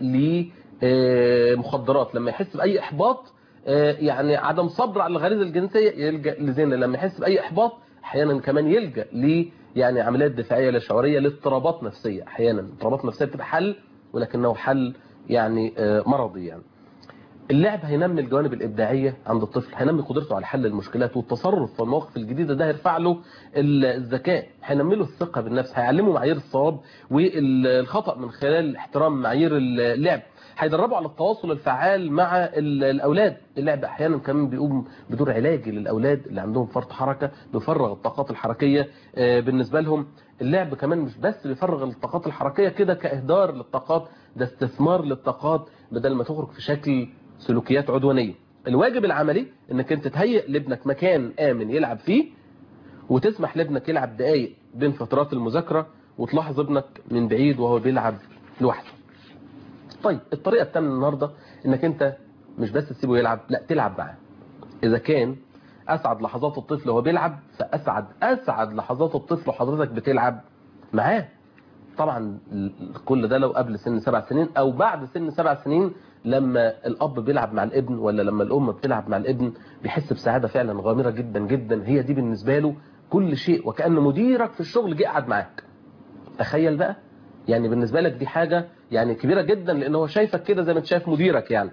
لمخدرات لما يحس بأي إحباط آه، يعني عدم صبر على الغريزة الجنسية يلجأ لزنا لما يحس بأي إحباط أحيانا كمان يلجأ ل يعني عمليات دفاعية لا شعورية لاضطرابات نفسية أحيانا اضطرابات نفسية بتبقى حل ولكنه حل يعني آه، مرضي يعني اللعب هينمي الجوانب الإبداعية عند الطفل هينمي قدرته على حل المشكلات والتصرف في المواقف الجديدة ده هيرفع له ال- الذكاء هينمي له الثقة بالنفس هيعلمه معايير الصواب والخطأ من خلال احترام معايير اللعب هيدربه على التواصل الفعال مع ال- الأولاد اللعب أحيانا كمان بيقوم بدور علاجي للأولاد اللي عندهم فرط حركة بيفرغ الطاقات الحركية آه، بالنسبة لهم اللعب كمان مش بس بيفرغ الطاقات الحركية كده كإهدار للطاقات ده استثمار للطاقات بدل ما تخرج في شكل سلوكيات عدوانية الواجب العملي انك انت تهيئ لابنك مكان آمن يلعب فيه وتسمح لابنك يلعب دقايق بين فترات المذاكرة وتلاحظ ابنك من بعيد وهو بيلعب لوحده طيب الطريقة الثامنة النهاردة انك انت مش بس تسيبه يلعب لا تلعب معاه اذا كان اسعد لحظات الطفل وهو بيلعب فاسعد اسعد لحظات الطفل وحضرتك بتلعب معاه طبعا ال- كل ده لو قبل سن سبع سنين او بعد سن سبع سنين لما الاب بيلعب مع الابن ولا لما الام بتلعب مع الابن بيحس بسعاده فعلا غامره جدا جدا هي دي بالنسبه له كل شيء وكأن مديرك في الشغل جه قعد معاك تخيل بقى يعني بالنسبه لك دي حاجه يعني كبيره جدا لان هو شايفك كده زي ما انت شايف مديرك يعني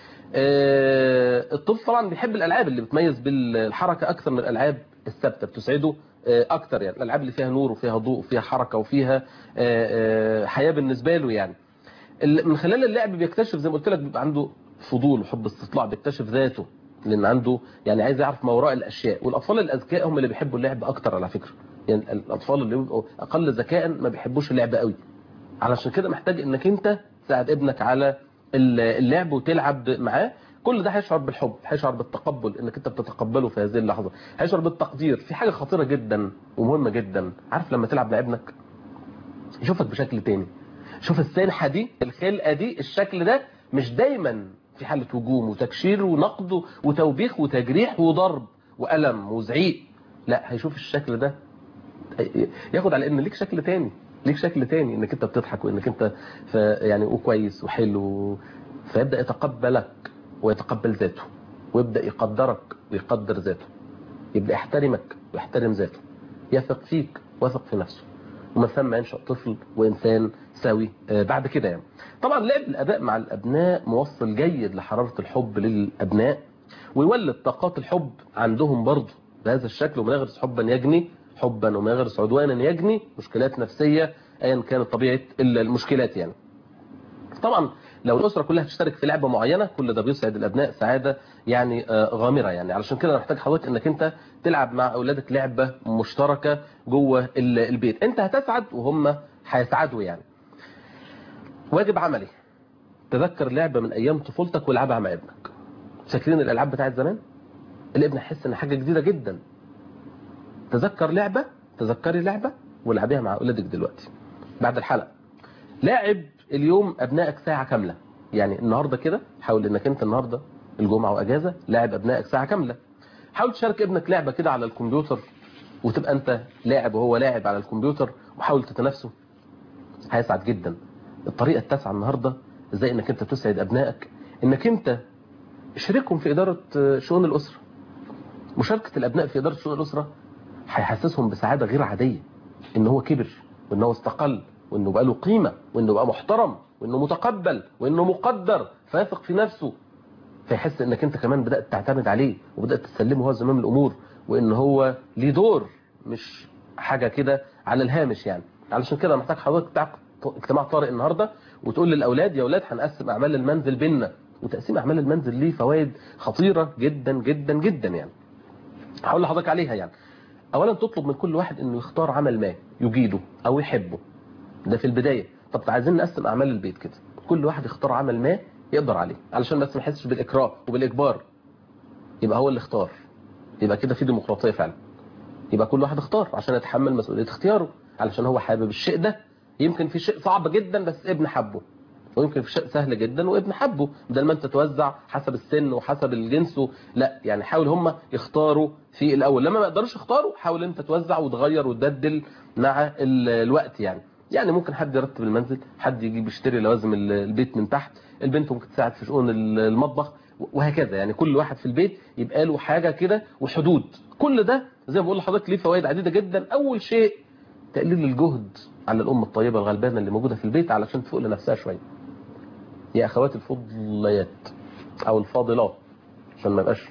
آه، الطفل طبعا بيحب الالعاب اللي بتميز بالحركه اكثر من الالعاب الثابته بتسعده آه، اكتر يعني الالعاب اللي فيها نور وفيها ضوء وفيها حركه وفيها آه، آه، حياه بالنسبه له يعني ال- من خلال اللعب بيكتشف زي ما قلت لك بيبقى عنده فضول وحب استطلاع بيكتشف ذاته لان عنده يعني عايز يعرف ما وراء الاشياء والاطفال الاذكياء هم اللي بيحبوا اللعب اكتر على فكره يعني الاطفال اللي بيبقوا اقل ذكاء ما بيحبوش اللعب قوي علشان كده محتاج انك انت تساعد ابنك على ال- اللعب وتلعب معاه كل ده هيشعر بالحب هيشعر بالتقبل انك انت بتتقبله في هذه اللحظه هيشعر بالتقدير في حاجه خطيره جدا ومهمه جدا عارف لما تلعب مع ابنك يشوفك بشكل تاني شوف السنحه دي الخلقه دي الشكل ده مش دايما في حاله هجوم وتكشير ونقد وتوبيخ وتجريح وضرب والم وزعيق لا هيشوف الشكل ده ياخد على ان ليك شكل تاني ليك شكل تاني انك انت بتضحك وانك انت ف يعني وكويس وحلو فيبدا يتقبلك ويتقبل ذاته ويبدا يقدرك ويقدر ذاته يبدا يحترمك ويحترم ذاته يثق فيك ويثق في نفسه ومن ثم ينشأ طفل وإنسان سوي آه، بعد كده يعني طبعا لعب الآباء مع الأبناء موصل جيد لحرارة الحب للأبناء ويولد طاقات الحب عندهم برضه بهذا الشكل ومن يغرس حبا يجني حبا وما يغرس عدوانا يجني مشكلات نفسية ايا كانت طبيعه المشكلات يعني طبعا لو الاسره كلها تشترك في لعبه معينه كل ده بيسعد الابناء سعاده يعني آه، غامره يعني علشان كده محتاج حضرتك انك انت تلعب مع اولادك لعبه مشتركه جوه ال- البيت انت هتسعد وهم هيسعدوا يعني واجب عملي تذكر لعبه من ايام طفولتك والعبها مع ابنك فاكرين الالعاب بتاعت زمان الابن يحس ان حاجه جديده جدا تذكر لعبه تذكري لعبه والعبيها مع اولادك دلوقتي بعد الحلقه لاعب اليوم ابنائك ساعه كامله يعني النهارده كده حاول انك انت النهارده الجمعه واجازه لاعب ابنائك ساعه كامله حاول تشارك ابنك لعبه كده على الكمبيوتر وتبقى انت لاعب وهو لاعب على الكمبيوتر وحاول تتنافسوا هيسعد جدا الطريقه التاسعه النهارده ازاي انك انت تسعد ابنائك انك انت اشركهم في اداره آه، شؤون الاسره مشاركه الابناء في اداره شؤون الاسره هيحسسهم بسعاده غير عاديه ان هو كبر وان هو استقل وانه بقى له قيمه وانه بقى محترم وانه متقبل وانه مقدر فيثق في نفسه فيحس انك انت كمان بدات تعتمد عليه وبدات تسلمه هو زمام الامور وان هو ليه دور مش حاجه كده على الهامش يعني علشان كده محتاج حضرتك تعقد اجتماع طارئ النهارده وتقول للاولاد يا اولاد هنقسم اعمال المنزل بينا وتقسيم اعمال المنزل ليه فوائد خطيره جدا جدا جدا يعني هقول لحضرتك عليها يعني اولا تطلب من كل واحد انه يختار عمل ما يجيده او يحبه ده في البدايه طب عايزين نقسم اعمال البيت كده كل واحد يختار عمل ما يقدر عليه علشان بس ما يحسش بالاكراه وبالاجبار يبقى هو اللي اختار يبقى كده في ديمقراطيه فعلا يبقى كل واحد اختار عشان يتحمل مسؤوليه اختياره علشان هو حابب الشيء ده يمكن في شيء صعب جدا بس ابن حبه ويمكن في شيء سهل جدا وابن حبه بدل ما انت توزع حسب السن وحسب الجنس و- لا يعني حاول هم يختاروا في الاول لما ما يقدروش يختاروا حاول انت توزع وتغير وتبدل مع ال- الوقت يعني يعني ممكن حد يرتب المنزل حد يجيب يشتري لوازم ال- البيت من تحت البنت ممكن تساعد في شؤون ال- المطبخ وهكذا يعني كل واحد في البيت يبقى له حاجه كده وحدود كل ده زي ما بقول لحضرتك ليه فوائد عديده جدا اول شيء تقليل الجهد على الام الطيبه الغلبانه اللي موجوده في البيت علشان تفوق لنفسها شويه يا اخواتي الفضليات او الفاضلات عشان ما يبقاش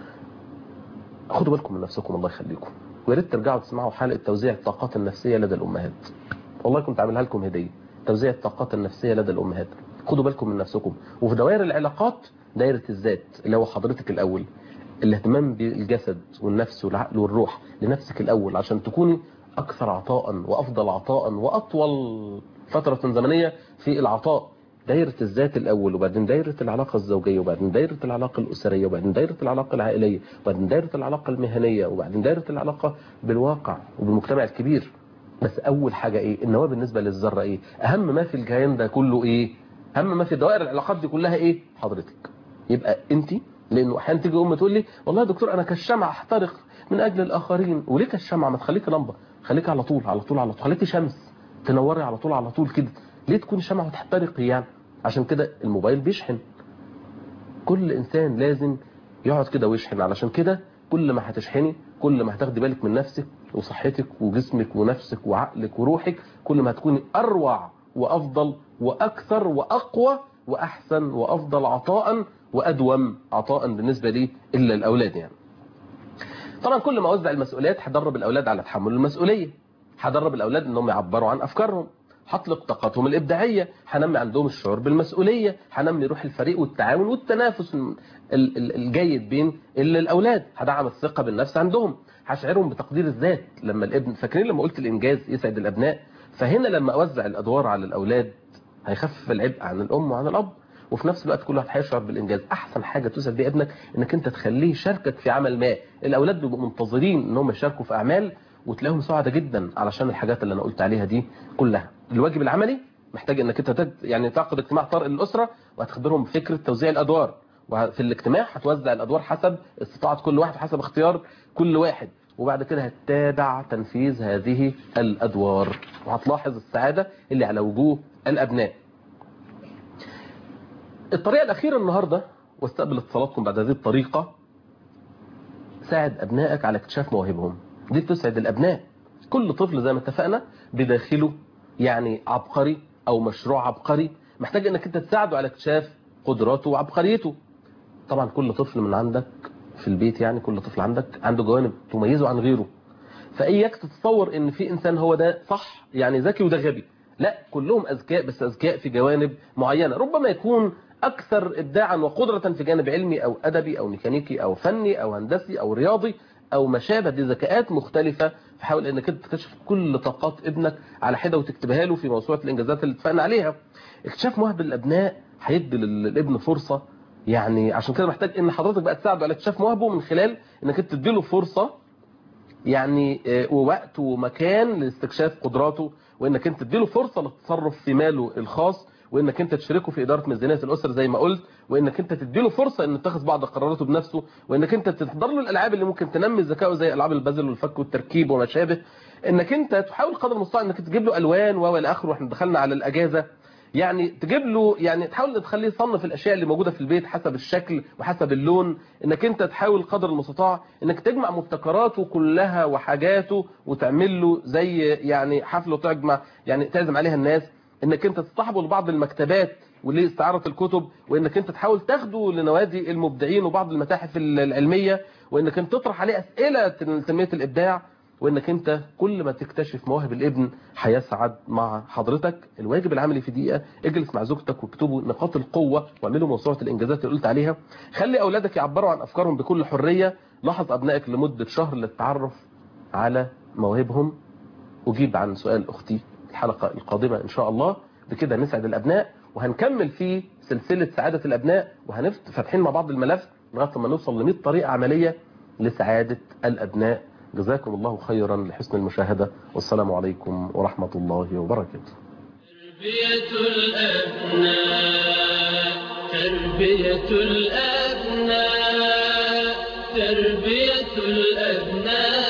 خدوا بالكم من نفسكم الله يخليكم ويا ريت ترجعوا تسمعوا حلقه توزيع الطاقات النفسيه لدى الامهات والله كنت عاملها لكم هديه توزيع الطاقات النفسيه لدى الامهات خدوا بالكم من نفسكم وفي دوائر العلاقات دايره الذات اللي هو حضرتك الاول الاهتمام بالجسد والنفس والعقل والروح لنفسك الاول عشان تكوني اكثر عطاء وافضل عطاء واطول فتره زمنيه في العطاء دايرة الذات الأول وبعدين دايرة العلاقة الزوجية وبعدين دايرة العلاقة الأسرية وبعدين دايرة العلاقة العائلية وبعدين دايرة العلاقة المهنية وبعدين دايرة العلاقة بالواقع وبالمجتمع الكبير بس أول حاجة إيه النواة بالنسبة للذرة إيه أهم ما في الكيان ده كله إيه أهم ما في دوائر العلاقات دي كلها إيه حضرتك يبقى أنت لأنه أحيانا تيجي أم تقول لي والله يا دكتور أنا كالشمع أحترق من أجل الآخرين وليه كالشمع ما تخليكي لمبة خليكي على طول على طول على طول خليكي شمس تنوري على طول على طول كده ليه تكون شمعة وتحترقي يعني عشان كده الموبايل بيشحن كل انسان لازم يقعد كده ويشحن علشان كده كل ما هتشحني كل ما هتاخدي بالك من نفسك وصحتك وجسمك ونفسك وعقلك وروحك كل ما هتكوني اروع وافضل واكثر واقوى واحسن وافضل عطاء وادوم عطاء بالنسبه لي الا الاولاد يعني طبعا كل ما اوزع المسؤوليات هدرب الاولاد على تحمل المسؤوليه هدرب الاولاد انهم يعبروا عن افكارهم هطلق طاقتهم الابداعيه هنمي عندهم الشعور بالمسؤوليه هنمي روح الفريق والتعاون والتنافس ال- ال- الجيد بين ال- الاولاد هدعم الثقه بالنفس عندهم هشعرهم بتقدير الذات لما الابن فاكرين لما قلت الانجاز يسعد الابناء فهنا لما اوزع الادوار على الاولاد هيخفف العبء عن الام وعن الاب وفي نفس الوقت كل واحد هيشعر بالانجاز احسن حاجه تسعد بيها ابنك انك انت تخليه يشاركك في عمل ما الاولاد بيبقوا منتظرين ان هم يشاركوا في اعمال وتلاقيهم سعداء جدا علشان الحاجات اللي انا قلت عليها دي كلها الواجب العملي محتاج انك انت تد... يعني تعقد اجتماع طارئ للاسره وهتخبرهم بفكره توزيع الادوار وفي الاجتماع هتوزع الادوار حسب استطاعه كل واحد حسب اختيار كل واحد وبعد كده هتتابع تنفيذ هذه الادوار وهتلاحظ السعاده اللي على وجوه الابناء الطريقه الاخيره النهارده واستقبل اتصالاتكم بعد هذه الطريقه ساعد ابنائك على اكتشاف مواهبهم دي بتسعد الابناء كل طفل زي ما اتفقنا بداخله يعني عبقري او مشروع عبقري محتاج انك انت تساعده على اكتشاف قدراته وعبقريته طبعا كل طفل من عندك في البيت يعني كل طفل عندك عنده جوانب تميزه عن غيره فاياك تتصور ان في انسان هو ده صح يعني ذكي وده غبي لا كلهم اذكياء بس اذكياء في جوانب معينه ربما يكون اكثر ابداعا وقدره في جانب علمي او ادبي او ميكانيكي او فني او هندسي او رياضي او ما شابه دي ذكاءات مختلفه فحاول انك انت تكتشف كل طاقات ابنك على حده وتكتبها له في موسوعه الانجازات اللي اتفقنا عليها اكتشاف مواهب الابناء هيدي للابن فرصه يعني عشان كده محتاج ان حضرتك بقى تساعده على اكتشاف مواهبه من خلال انك انت تديله فرصه يعني آه، ووقت ومكان لاستكشاف قدراته وانك انت تديله فرصه للتصرف في ماله الخاص وانك انت تشاركه في اداره ميزانيه الاسره زي ما قلت وانك انت تديله فرصه انه يتخذ بعض قراراته بنفسه وانك انت تحضر له الالعاب اللي ممكن تنمي ذكائه زي العاب البازل والفك والتركيب وما شابه انك انت تحاول قدر المستطاع انك تجيب له الوان و الى اخره واحنا دخلنا على الاجازه يعني تجيب له يعني تحاول تخليه يصنف الاشياء اللي موجوده في البيت حسب الشكل وحسب اللون انك انت تحاول قدر المستطاع انك تجمع مبتكراته كلها وحاجاته وتعمل له زي يعني حفل وتجمع يعني تعزم عليها الناس انك انت تصطحبه لبعض المكتبات ولاستعاره الكتب وانك انت تحاول تاخده لنوادي المبدعين وبعض المتاحف العلميه وانك انت تطرح عليه اسئله تنميه الابداع وانك انت كل ما تكتشف مواهب الابن هيسعد مع حضرتك الواجب العملي في دقيقه اجلس مع زوجتك واكتبوا نقاط القوه واعملوا موسوعه الانجازات اللي قلت عليها خلي اولادك يعبروا عن افكارهم بكل حريه لاحظ ابنائك لمده شهر للتعرف على مواهبهم اجيب عن سؤال اختي الحلقه القادمه ان شاء الله بكده نسعد الابناء وهنكمل في سلسله سعاده الابناء وهنفتحين مع بعض الملف لغايه ما نوصل ل 100 طريقه عمليه لسعاده الابناء جزاكم الله خيرا لحسن المشاهدة والسلام عليكم ورحمة الله وبركاته تربية الأبناء تربية الأبناء تربية الأبناء